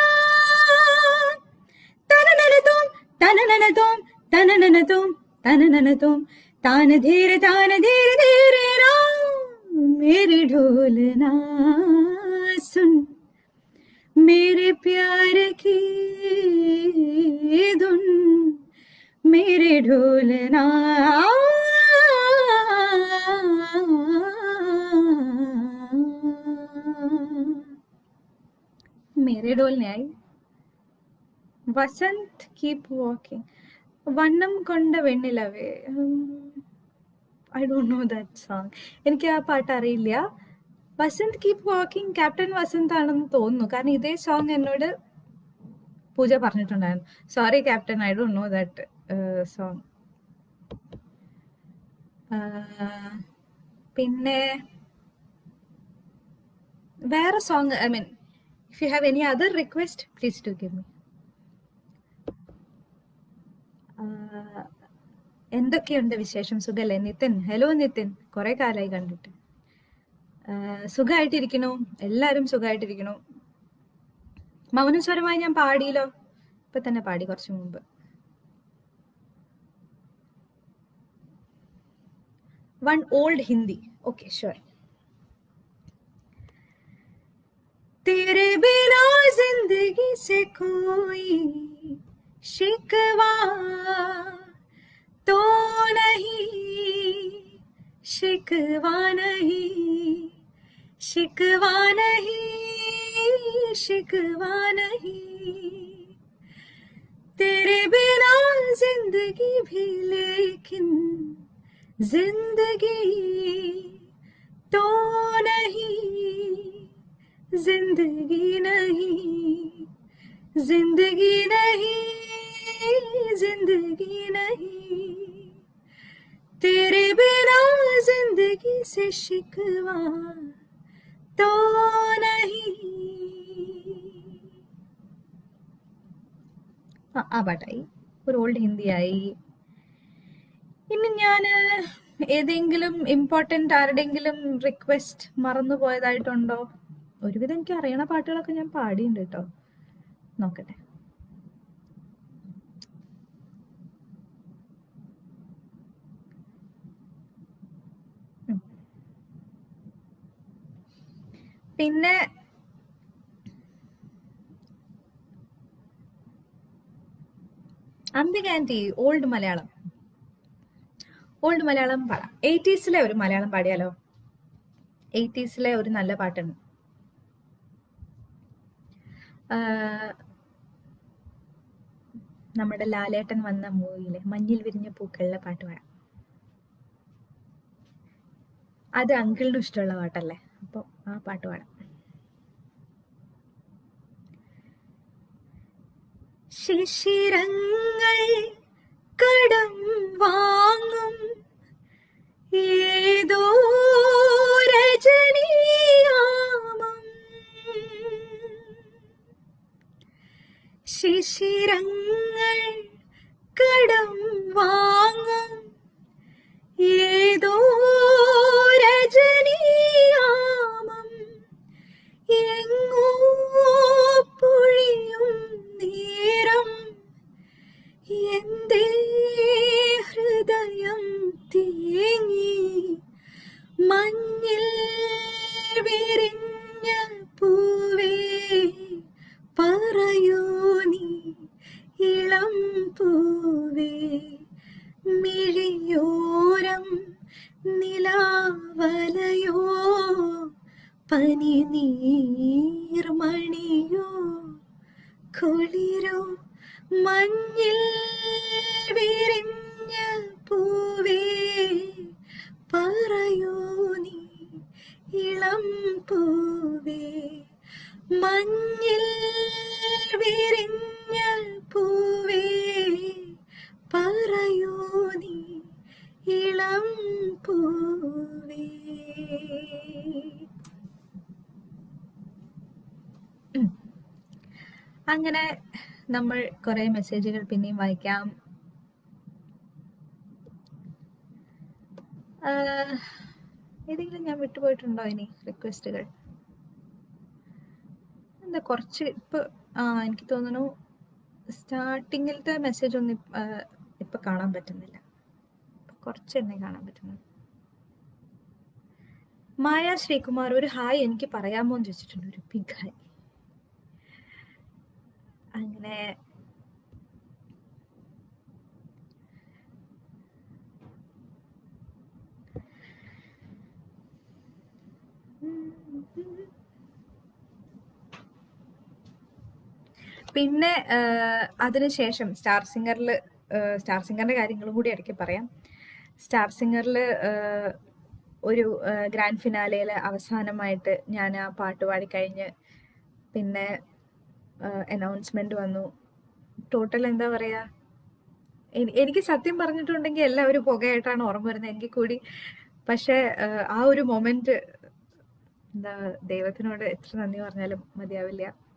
തനനന തോം തനനന തോം തനനന തോം തനനന തോം താന ധീര താന ധീര ധീര मेरे ढोलना सुन मेरे प्यार की धुन मेरे ढोलना मेरे ഡോലിനെ ആയി വസന്ത് കീപ് വാക്കിംഗ് വണ്ണം കൊണ്ട വെണ്ണിലവേ I don't know that song എനിക്ക് ആ പാട്ട് അറിയില്ല Vasanth keep walking captain Vasanth ആണെന്ന് തോന്നുന്നു കാരണം ഇതേ സോങ് എന്നോട് പൂജ പറഞ്ഞിട്ടുണ്ടായിരുന്നു sorry captain I don't know that song പിന്നെ വേറെ song I mean if you have any other request please to give me എന്തൊക്കെയുണ്ട് വിശേഷം സുഖല്ലേ നിതിൻ ഹലോ നിതിൻ കുറെ കാലമായി കണ്ടിട്ട് സുഖമായിട്ടിരിക്കണു എല്ലാരും സുഖമായിട്ടിരിക്കണു മൗനസ്വരമായി ഞാൻ പാടിയല്ലോ ഇപ്പൊ തന്നെ പാടി കുറച്ചു മുമ്പ് one old Hindi okay sure तेरे बिना जिंदगी से कोई शिकवा तो नहीं शिकवा नहीं शिकवा नहीं शिकवा नहीं तेरे बिना जिंदगी भी लेकिन जिंदगी तो नहीं जिंदगी नहीं जिंदगी नहीं जिंदगी नहीं तेरे बिना जिंदगी से शिकवा तो नहीं ആ ആ പാട്ടായി ഒരു ഓൾഡ് ഹിന്ദിയായി ഇനി ഞാൻ ഏതെങ്കിലും ഇമ്പോർട്ടൻ്റ് ആരുടെങ്കിലും റിക്വസ്റ്റ് മറന്നു പോയതായിട്ടുണ്ടോ ഒരുവിധം എനിക്ക് അറിയണ പാട്ടുകളൊക്കെ ഞാൻ പാടിയുണ്ട് കേട്ടോ നോക്കട്ടെ ഉം. പിന്നെ Ambika aunty old Malayalam old Malayalam പാടാം എയ്റ്റീസിലെ ഒരു മലയാളം പാടിയാലോ എയ്റ്റീസിലെ ഒരു നല്ല പാട്ടുണ്ട് ആഹ് നമ്മുടെ ലാലേട്ടൻ വന്ന മൂവിയിലെ മഞ്ഞിൽ വിരിഞ്ഞ പൂക്കളിലെ പാട്ട് പാടാം അത് അങ്കിളിനും ഇഷ്ടമുള്ള പാട്ടല്ലേ അപ്പോൾ ആ പാട്ട് പാടാം ശിശിരങ്ങൾ കടം വാങ്ങും ഏതോ രജനീയാമം ശിശിരങ്ങൾ കടം വാങ്ങും ഏതോ രജനീയാമം എങ്ങോ പൊഴിയും നേരം എന്തേ ഹൃദയം തേങ്ങി മഞ്ഞിൽ വിരിഞ്ഞ പൂവേ പറയൂ നീ ഇളം പൂവേ മിഴിയോരം നിലാവലയോ പനി നീർമണിയോ കുളിരോ മഞ്ഞിൽ വിരിഞ്ഞ പൂവേ പറയൂ നീ ഇളം പൂവേ മഞ്ഞിൽ വിരിഞ്ഞ പൂവേ പറയൂ നീ ഇളം പൂവേ ഉം. അങ്ങനെ നമ്മൾ കുറെ മെസ്സേജുകൾ പിന്നെയും വായിക്കാം ആഹ്, ഏതെങ്കിലും ഞാൻ വിട്ടുപോയിട്ടുണ്ടോ ഇനി റിക്വസ്റ്റുകൾ എന്താ കുറച്ച് ഇപ്പൊ ആ എനിക്ക് തോന്നുന്നു സ്റ്റാർട്ടിങ്ങിലത്തെ മെസ്സേജ് ഒന്നും ഇപ്പ- ആഹ്, ഇപ്പൊ കാണാൻ പറ്റുന്നില്ല ഇപ്പൊ കുറച്ച് തന്നെ കാണാൻ പറ്റുന്നു മായ ശ്രീകുമാർ ഒരു ഹായ് എനിക്ക് പറയാമോ എന്ന് ചോദിച്ചിട്ടുണ്ട് ഒരു ബിഗ് ഹായ് അങ്ങനെ പിന്നെ ആഹ്, അതിനുശേഷം സ്റ്റാർ സിംഗറിൽ സ്റ്റാർ സിംഗറിന്റെ കാര്യങ്ങളും കൂടി ഇടയ്ക്ക് പറയാം സ്റ്റാർ സിംഗറിൽ ഒരു ഗ്രാൻഡ് ഫിനാലയിൽ അവസാനമായിട്ട് ഞാൻ ആ പാട്ട് പാടിക്കഴിഞ്ഞ് പിന്നെ അനൗൺസ്മെന്റ് വന്നു ടോട്ടൽ എന്താ പറയാ എനി- എനിക്ക് സത്യം പറഞ്ഞിട്ടുണ്ടെങ്കിൽ എല്ലാവരും പുകയായിട്ടാണ് ഓർമ്മ വരുന്നത് എങ്കിൽ കൂടി പക്ഷെ ആ ഒരു മൊമെന്റ് എന്താ ദൈവത്തിനോട് എത്ര നന്ദി പറഞ്ഞാലും മതിയാവില്ല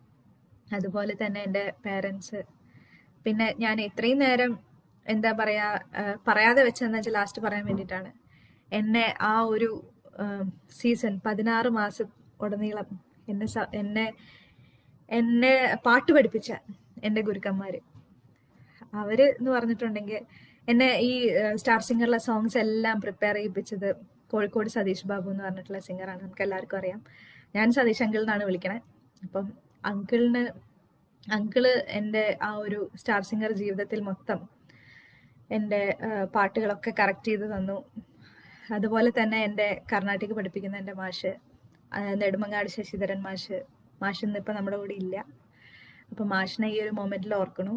അതുപോലെ തന്നെ എൻ്റെ പേരൻസ് പിന്നെ ഞാൻ ഇത്രയും നേരം എന്താ പറയാ ആ, പറയാതെ വെച്ചെന്ന് വെച്ചാൽ ലാസ്റ്റ് പറയാൻ വേണ്ടിയിട്ടാണ് എന്നെ ആ ഒരു സീസൺ പതിനാറ് മാസം ഉടനീളം എന്നെ സ- എന്നെ എന്നെ പാട്ട് പഠിപ്പിച്ച എൻ്റെ ഗുരുക്കന്മാര് അവര് എന്ന് പറഞ്ഞിട്ടുണ്ടെങ്കിൽ എന്നെ ഈ സ്റ്റാർ സിംഗറിലെ സോങ്സ് എല്ലാം പ്രിപ്പയർ ചെയ്യിപ്പിച്ചത് കോഴിക്കോട് സതീഷ് ബാബു എന്ന് പറഞ്ഞിട്ടുള്ള സിംഗറാണ് നമുക്ക് എല്ലാവർക്കും അറിയാം ഞാൻ സതീഷ് അങ്കിൾ എന്നാണ് വിളിക്കണേ അപ്പം അങ്കിളിന് അങ്കിള് എൻ്റെ ആ ഒരു സ്റ്റാർ സിംഗർ ജീവിതത്തിൽ മൊത്തം എൻ്റെ ആ, പാട്ടുകളൊക്കെ കറക്റ്റ് ചെയ്ത് തന്നു അതുപോലെ തന്നെ എൻ്റെ കർണാട്ടിക് പഠിപ്പിക്കുന്ന എൻ്റെ മാഷ് ആ, നെടുമങ്ങാട് ശശിധരൻ മാഷ് മാഷ് ഇന്നിപ്പോൾ നമ്മുടെ കൂടെ ഇല്ല അപ്പം മാഷിനെ ഈ ഒരു മൊമെന്റിൽ ഓർക്കണു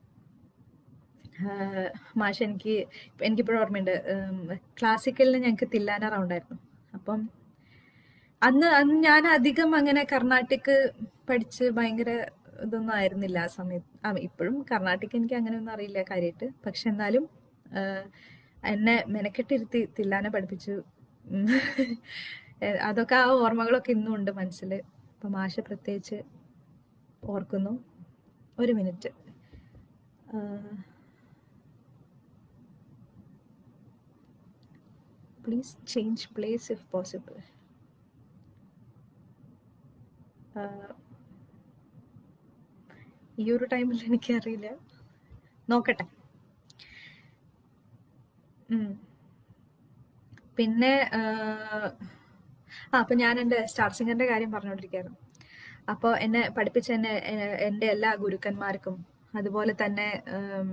ആഹ് മാഷ് എനിക്ക് എനിക്കിപ്പോഴും ഓർമ്മയുണ്ട് ക്ലാസിക്കലിന് ഞങ്ങൾക്ക് തില്ലാന റൗണ്ടായിരുന്നു അപ്പം അന്ന് അന്ന് ഞാൻ അധികം അങ്ങനെ കർണാട്ടിക് പഠിച്ച് ഭയങ്കര ഇതൊന്നും ആയിരുന്നില്ല ആ സമയത്ത് ആ ഇപ്പോഴും കർണാട്ടിക് എനിക്ക് അങ്ങനെയൊന്നും അറിയില്ല കാര്യമായിട്ട് പക്ഷെ എന്നാലും ആഹ് എന്നെ മെനക്കെട്ടിരുത്തി തില്ലാന പഠിപ്പിച്ചു ഉം. ഏഹ് അതൊക്കെ ആ ഓർമ്മകളൊക്കെ ഇന്നും ഉണ്ട് മനസ്സിൽ അപ്പൊ മാഷ പ്രത്യേകിച്ച് ഓർക്കുന്നു ഒരു minute please change place if possible ഈ ഒരു ടൈമിൽ എനിക്കറിയില്ല നോക്കട്ടെ ഉം. പിന്നെ ആഹ്, ആ അപ്പൊ ഞാൻ എൻ്റെ സ്റ്റാർ സിംഗറിന്റെ കാര്യം പറഞ്ഞുകൊണ്ടിരിക്കുകയായിരുന്നു അപ്പോൾ എന്നെ പഠിപ്പിച്ച എന്നെ എ- എൻ്റെ എല്ലാ ഗുരുക്കന്മാർക്കും അതുപോലെ തന്നെ ഉം,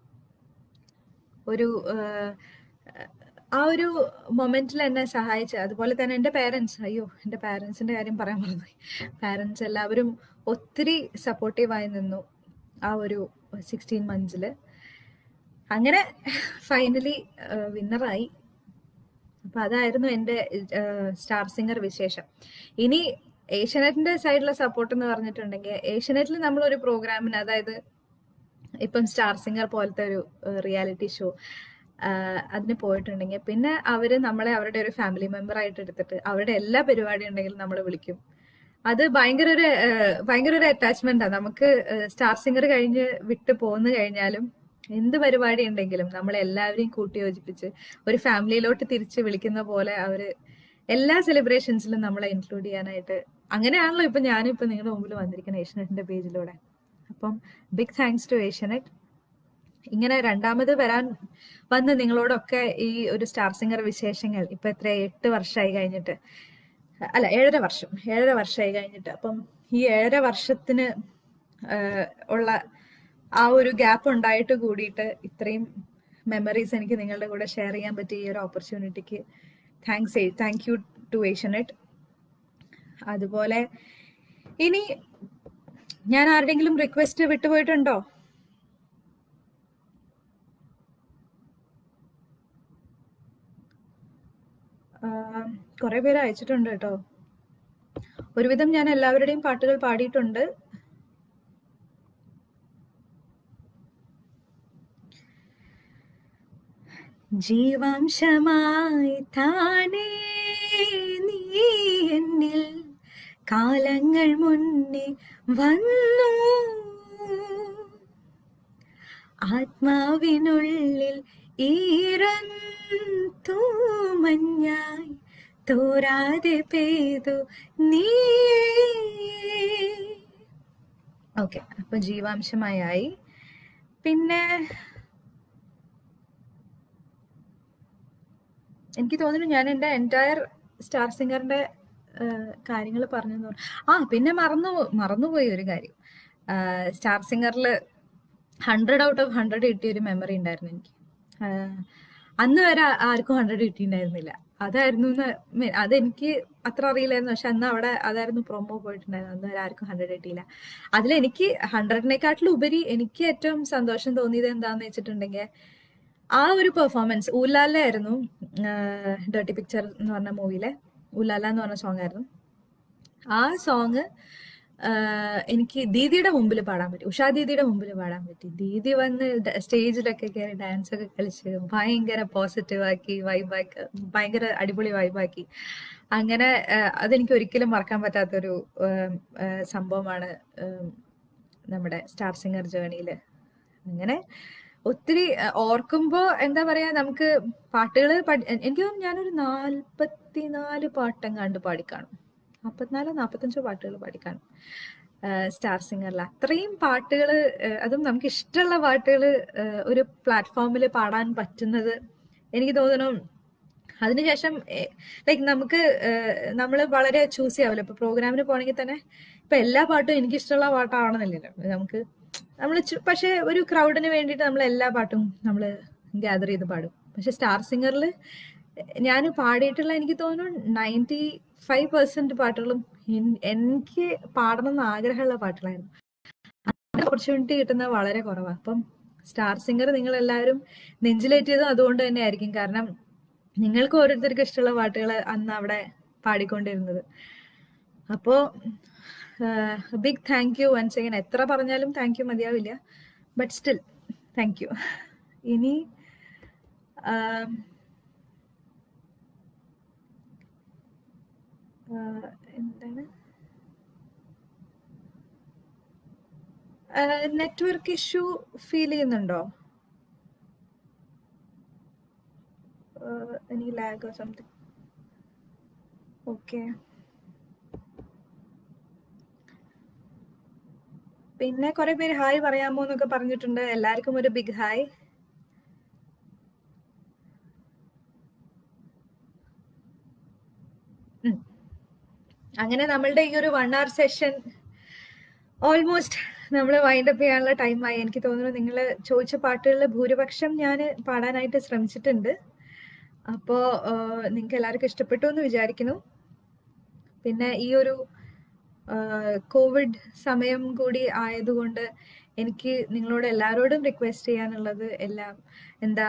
ഒരു ആഹ്, ആ ഒരു മൊമെന്റിൽ എന്നെ സഹായിച്ച അതുപോലെ തന്നെ എൻ്റെ പേരൻസ് അയ്യോ എൻ്റെ പാരൻസിന്റെ കാര്യം പറയാൻ മറന്നുപോയി പാരൻസ് എല്ലാവരും ഒത്തിരി സപ്പോർട്ടീവായി നിന്നു ആ ഒരു സിക്സ്റ്റീൻ മന്ത്സിൽ അങ്ങനെ ഫൈനലി വിന്നറായി അപ്പൊ അതായിരുന്നു എൻ്റെ സ്റ്റാർ സിംഗർ വിശേഷം ഇനി ഏഷ്യനെറ്റിന്റെ സൈഡിലെ സപ്പോർട്ട് എന്ന് പറഞ്ഞിട്ടുണ്ടെങ്കിൽ ഏഷ്യനെറ്റിൽ നമ്മളൊരു പ്രോഗ്രാമിന് അതായത് ഇപ്പം സ്റ്റാർ സിംഗർ പോലത്തെ ഒരു റിയാലിറ്റി ഷോ അതിന് പോയിട്ടുണ്ടെങ്കിൽ പിന്നെ അവര് നമ്മളെ അവരുടെ ഒരു ഫാമിലി മെമ്പർ ആയിട്ട് എടുത്തിട്ട് അവരുടെ എല്ലാ പരിപാടി ഉണ്ടെങ്കിലും നമ്മളെ വിളിക്കും അത് ഭയങ്കര ഒരു ഏഹ്, ഭയങ്കര ഒരു അറ്റാച്ച്മെന്റാ നമുക്ക് സ്റ്റാർ സിംഗർ കഴിഞ്ഞ് വിട്ട് പോന്നു കഴിഞ്ഞാലും എന്ത് പരിപാടി ഉണ്ടെങ്കിലും നമ്മളെ എല്ലാവരെയും കൂട്ടി യോജിപ്പിച്ച് ഒരു ഫാമിലിയിലോട്ട് തിരിച്ച് വിളിക്കുന്ന പോലെ അവര് എല്ലാ സെലിബ്രേഷൻസിലും നമ്മളെ ഇൻക്ലൂഡ് ചെയ്യാനായിട്ട് അങ്ങനെയാണല്ലോ ഇപ്പൊ ഞാനും ഇപ്പൊ നിങ്ങളുടെ മുമ്പിൽ വന്നിരിക്കുന്ന ഏഷ്യനെറ്റിന്റെ പേജിലൂടെ അപ്പം ബിഗ് താങ്ക്സ് ടു ഏഷ്യനെറ്റ് ഇങ്ങനെ രണ്ടാമത് വരാൻ വന്ന് നിങ്ങളോടൊക്കെ ഈ ഒരു സ്റ്റാർ സിംഗർ വിശേഷങ്ങൾ ഇപ്പൊ എത്ര എട്ട് വർഷമായി കഴിഞ്ഞിട്ട് അല്ല ഏഴര വർഷം ഏഴര വർഷമായി കഴിഞ്ഞിട്ട് അപ്പം ഈ ഏഴര വർഷത്തിന് ആഹ്, ഉള്ള ആ ഒരു ഗ്യാപ്പ് ഉണ്ടായിട്ട് കൂടിയിട്ട് ഇത്രയും മെമ്മറീസ് എനിക്ക് നിങ്ങളുടെ കൂടെ ഷെയർ ചെയ്യാൻ പറ്റിയ ഈ ഒരു ഓപ്പർച്യൂണിറ്റിക്ക് thanks thank you to Asianet അതുപോലെ ഇനി ഞാൻ ആരുടെങ്കിലും റിക്വസ്റ്റ് വിട്ടുപോയിട്ടുണ്ടോ കുറെ പേര് അയച്ചിട്ടുണ്ട് കേട്ടോ ഒരുവിധം ഞാൻ എല്ലാവരുടെയും പാട്ടുകൾ പാടിയിട്ടുണ്ട് ജീവാംശമായി താനേ നീ എന്നിൽ കാലങ്ങൾ മുന്നേ വന്നു ആത്മാവിനുള്ളിൽ ഈറൻ തൂമഞ്ഞായി തോരാതെ പെയ്തു നീ ഓക്കെ അപ്പൊ ജീവാംശമായി ആയി പിന്നെ എനിക്ക് തോന്നുന്നു ഞാൻ എൻ്റെ എൻറ്റയർ സ്റ്റാർ സിംഗറിന്റെ കാര്യങ്ങൾ പറഞ്ഞു ആ പിന്നെ മറന്നു മറന്നുപോയി ഒരു കാര്യം സ്റ്റാർ സിംഗറിൽ ഹൺഡ്രഡ് ഔട്ട് ഓഫ് ഹൺഡ്രഡ് കിട്ടിയ ഒരു മെമ്മറി ഉണ്ടായിരുന്നു എനിക്ക് ആഹ് അന്ന് വരെ ആ- ആർക്കും ഹൺഡ്രഡ് കിട്ടിയിട്ടുണ്ടായിരുന്നില്ല അതായിരുന്നു എന്ന് മെ- അതെനിക്ക് അത്ര അറിയില്ലായിരുന്നു പക്ഷെ അന്ന് അവിടെ അതായിരുന്നു പ്രൊമോ പോയിട്ടുണ്ടായിരുന്നു അന്ന് വരെ ആർക്കും ഹൺഡ്രഡ് കിട്ടിയില്ല അതിൽ എനിക്ക് ഹൺഡ്രഡിനെക്കാട്ടിലും ഉപരി എനിക്ക് ഏറ്റവും സന്തോഷം തോന്നിയത് എന്താന്ന് വെച്ചിട്ടുണ്ടെങ്കിൽ ആ ഒരു പെർഫോമൻസ് ഊലാല ആയിരുന്നു ഡേർട്ടി പിക്ചർ എന്ന് പറഞ്ഞ മൂവിയിലെ ഊലാല എന്ന് പറഞ്ഞ സോങ് ആയിരുന്നു ആ സോങ് എനിക്ക് ദീദിയുടെ മുമ്പിൽ പാടാൻ പറ്റി ഉഷാ ദീദിയുടെ മുമ്പിൽ പാടാൻ പറ്റി ദീദി വന്ന് ഡ- സ്റ്റേജിലൊക്കെ കയറി ഡാൻസ് ഒക്കെ കളിച്ച് ഭയങ്കര പോസിറ്റീവ് ആക്കി വൈബാക്കി ഭയങ്കര അടിപൊളി വൈബാക്കി അങ്ങനെ ആഹ് അതെനിക്ക് ഒരിക്കലും മറക്കാൻ പറ്റാത്തൊരു ആം, ആഹ് സംഭവമാണ് ആം, നമ്മുടെ സ്റ്റാർ സിംഗർ ജേണിയിൽ അങ്ങനെ ഒത്തിരി അഹ്, ഓർക്കുമ്പോ എന്താ പറയാ നമുക്ക് പാട്ടുകൾ എനിക്ക് തോന്നുന്നു ഞാനൊരു നാൽപ്പത്തിനാല് പാട്ടെങ്ങാണ്ട് പാടിക്കാണും നാൽപ്പത്തിനാലോ നാൽപ്പത്തഞ്ചോ പാട്ടുകൾ പാടിക്കാണും സ്റ്റാർ സിംഗറിൽ അത്രയും പാട്ടുകൾ അതും നമുക്ക് ഇഷ്ടമുള്ള പാട്ടുകൾ ഒരു പ്ലാറ്റ്ഫോമിൽ പാടാൻ പറ്റുന്നത് എനിക്ക് തോന്നുന്നു അതിനുശേഷം ലൈക്ക് നമുക്ക് നമ്മൾ വളരെ ചൂസ് ചെയ്യാവില്ല ഇപ്പൊ പ്രോഗ്രാമിന് പോകണമെങ്കിൽ തന്നെ ഇപ്പൊ എല്ലാ പാട്ടും എനിക്ക് ഇഷ്ടമുള്ള പാട്ടാണെന്നില്ലല്ലോ നമുക്ക് നമ്മൾ പക്ഷെ ഒരു ക്രൗഡിന് വേണ്ടിയിട്ട് നമ്മൾ എല്ലാ പാട്ടും നമ്മൾ ഗ്യാദർ ചെയ്ത് പാടും പക്ഷെ സ്റ്റാർ സിംഗറിൽ ഞാൻ പാടിയിട്ടുള്ള എനിക്ക് തോന്നുന്നു നയൻറ്റി ഫൈവ് പെർസെന്റ് പാട്ടുകളും എൻ- എനിക്ക് പാടണം എന്ന് ആഗ്രഹമുള്ള പാട്ടുകളായിരുന്നു ഓപ്പർച്യൂണിറ്റി കിട്ടുന്നത് വളരെ കുറവാണ് അപ്പം സ്റ്റാർ സിംഗർ നിങ്ങൾ എല്ലാവരും നെഞ്ചിലേറ്റിയതും അതുകൊണ്ട് തന്നെ ആയിരിക്കും കാരണം നിങ്ങൾക്ക് ഓരോരുത്തർക്ക് ഇഷ്ടമുള്ള പാട്ടുകൾ അന്ന് അവിടെ പാടിക്കൊണ്ടിരുന്നത് അപ്പോ big thank you once again എത്ര പറഞ്ഞാലും താങ്ക് യു മതിയാവില്ല ബട്ട് സ്റ്റിൽ താങ്ക് യു ഇനി ആം, ആ, എന്താണ് നെറ്റ്വർക്ക് ഇഷ്യൂ ഫീൽ ചെയ്യുന്നുണ്ടോ any lag or something okay പിന്നെ കുറെ പേര് ഹായ് പറയാമോ എന്നൊക്കെ പറഞ്ഞിട്ടുണ്ട് എല്ലാവർക്കും ഒരു ബിഗ് ഹായ് ഉം. അങ്ങനെ നമ്മളുടെ ഈ ഒരു വൺ അവർ സെഷൻ ഓൾമോസ്റ്റ് നമ്മൾ വൈൻഡ് അപ്പ് ചെയ്യാനുള്ള ടൈമായി എനിക്ക് തോന്നുന്നു നിങ്ങൾ ചോദിച്ച പാട്ടുകളിൽ ഭൂരിപക്ഷം ഞാൻ പാടാനായിട്ട് ശ്രമിച്ചിട്ടുണ്ട് അപ്പോൾ നിങ്ങൾക്ക് എല്ലാവർക്കും ഇഷ്ടപ്പെട്ടു എന്ന് വിചാരിക്കുന്നു പിന്നെ ഈ ഒരു കോവിഡ് സമയം കൂടി ആയതുകൊണ്ട് എനിക്ക് നിങ്ങളോട് എല്ലാവരോടും റിക്വസ്റ്റ് ചെയ്യാനുള്ളത് എല്ലാം എന്താ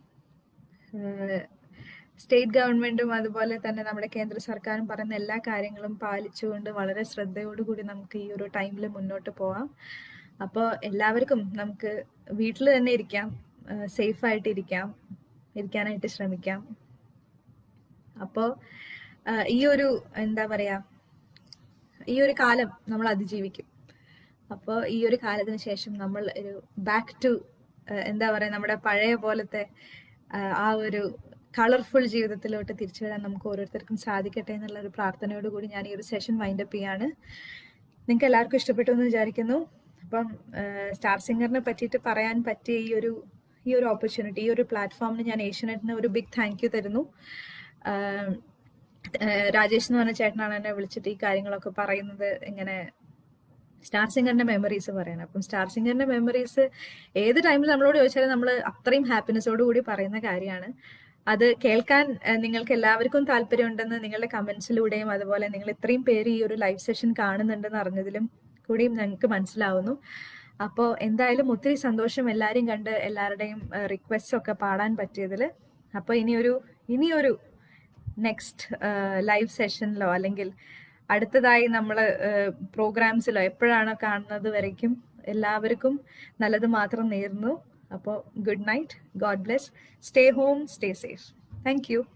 സ്റ്റേറ്റ് ഗവൺമെന്റും അതുപോലെ തന്നെ നമ്മുടെ കേന്ദ്ര സർക്കാരും പറയുന്ന എല്ലാ കാര്യങ്ങളും പാലിച്ചുകൊണ്ട് വളരെ ശ്രദ്ധയോടുകൂടി നമുക്ക് ഈ ഒരു ടൈമിൽ മുന്നോട്ട് പോവാം അപ്പോൾ എല്ലാവർക്കും നമുക്ക് വീട്ടിൽ തന്നെ ഇരിക്കാം സേഫ് ആയിട്ട് ഇരിക്കാം ഇരിക്കാനായിട്ട് ശ്രമിക്കാം അപ്പോൾ ഈ ഒരു എന്താ പറയാ ഈ ഒരു കാലം നമ്മൾ അതിജീവിക്കും അപ്പോൾ ഈ ഒരു കാലത്തിന് ശേഷം നമ്മൾ ഒരു ബാക്ക് ടു എന്താ പറയാ നമ്മുടെ പഴയ പോലത്തെ ആ, ആ ഒരു കളർഫുൾ ജീവിതത്തിലോട്ട് തിരിച്ചു വരാൻ നമുക്ക് ഓരോരുത്തർക്കും സാധിക്കട്ടെ എന്നുള്ള ഒരു പ്രാർത്ഥനയോട് കൂടി ഞാൻ ഈ ഒരു സെഷൻ വൈൻഡ് അപ്പ് ചെയ്യാണ് നിങ്ങൾക്ക് എല്ലാവർക്കും ഇഷ്ടപ്പെട്ടു എന്ന് വിചാരിക്കുന്നു അപ്പം സ്റ്റാർ സിംഗറിനെ പറ്റിയിട്ട് പറയാൻ പറ്റിയ ഈ ഒരു ഈ ഒരു ഓപ്പർച്യൂണിറ്റി ഈ ഒരു പ്ലാറ്റ്ഫോമിന് ഞാൻ ഏഷ്യനെറ്റിന് ഒരു ബിഗ് താങ്ക് യു തരുന്നു ആഹ് ആഹ് രാജേഷ് എന്ന് പറഞ്ഞ ചേട്ടനാണ് എന്നെ വിളിച്ചിട്ട് ഈ കാര്യങ്ങളൊക്കെ പറയുന്നത് ഇങ്ങനെ സ്റ്റാർ സിംഗറിന്റെ മെമ്മറീസ് പറയണം അപ്പം സ്റ്റാർ സിംഗറിന്റെ മെമ്മറീസ് ഏത് ടൈമിൽ നമ്മളോട് ചോദിച്ചാലും നമ്മൾ അത്രയും ഹാപ്പിനെസ്സോട് കൂടി പറയുന്ന കാര്യമാണ് അത് കേൾക്കാൻ അഹ് നിങ്ങൾക്ക് എല്ലാവർക്കും താല്പര്യമുണ്ടെന്ന് നിങ്ങളുടെ കമന്റ്സിലൂടെയും അതുപോലെ നിങ്ങൾ ഇത്രയും പേര് ഈ ഒരു ലൈവ് സെഷൻ കാണുന്നുണ്ടെന്ന് അറിഞ്ഞതിലും കൂടിയും ഞങ്ങൾക്ക് മനസ്സിലാവുന്നു അപ്പോൾ എന്തായാലും ഒത്തിരി സന്തോഷം എല്ലാവരെയും കണ്ട് എല്ലാവരുടെയും റിക്വസ്റ്റ് ഒക്കെ പാടാൻ പറ്റിയതിൽ അപ്പോൾ ഇനിയൊരു ഇനിയൊരു നെക്സ്റ്റ് ലൈവ് സെഷനിലോ അല്ലെങ്കിൽ അടുത്തതായി നമ്മൾ പ്രോഗ്രാംസിലോ എപ്പോഴാണോ കാണുന്നത് വരയ്ക്കും എല്ലാവർക്കും നല്ലത് മാത്രം നേരുന്നു അപ്പോൾ good night God bless stay home stay safe thank you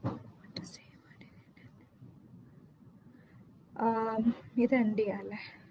ഇത് എൻ്റെ അല്ലേ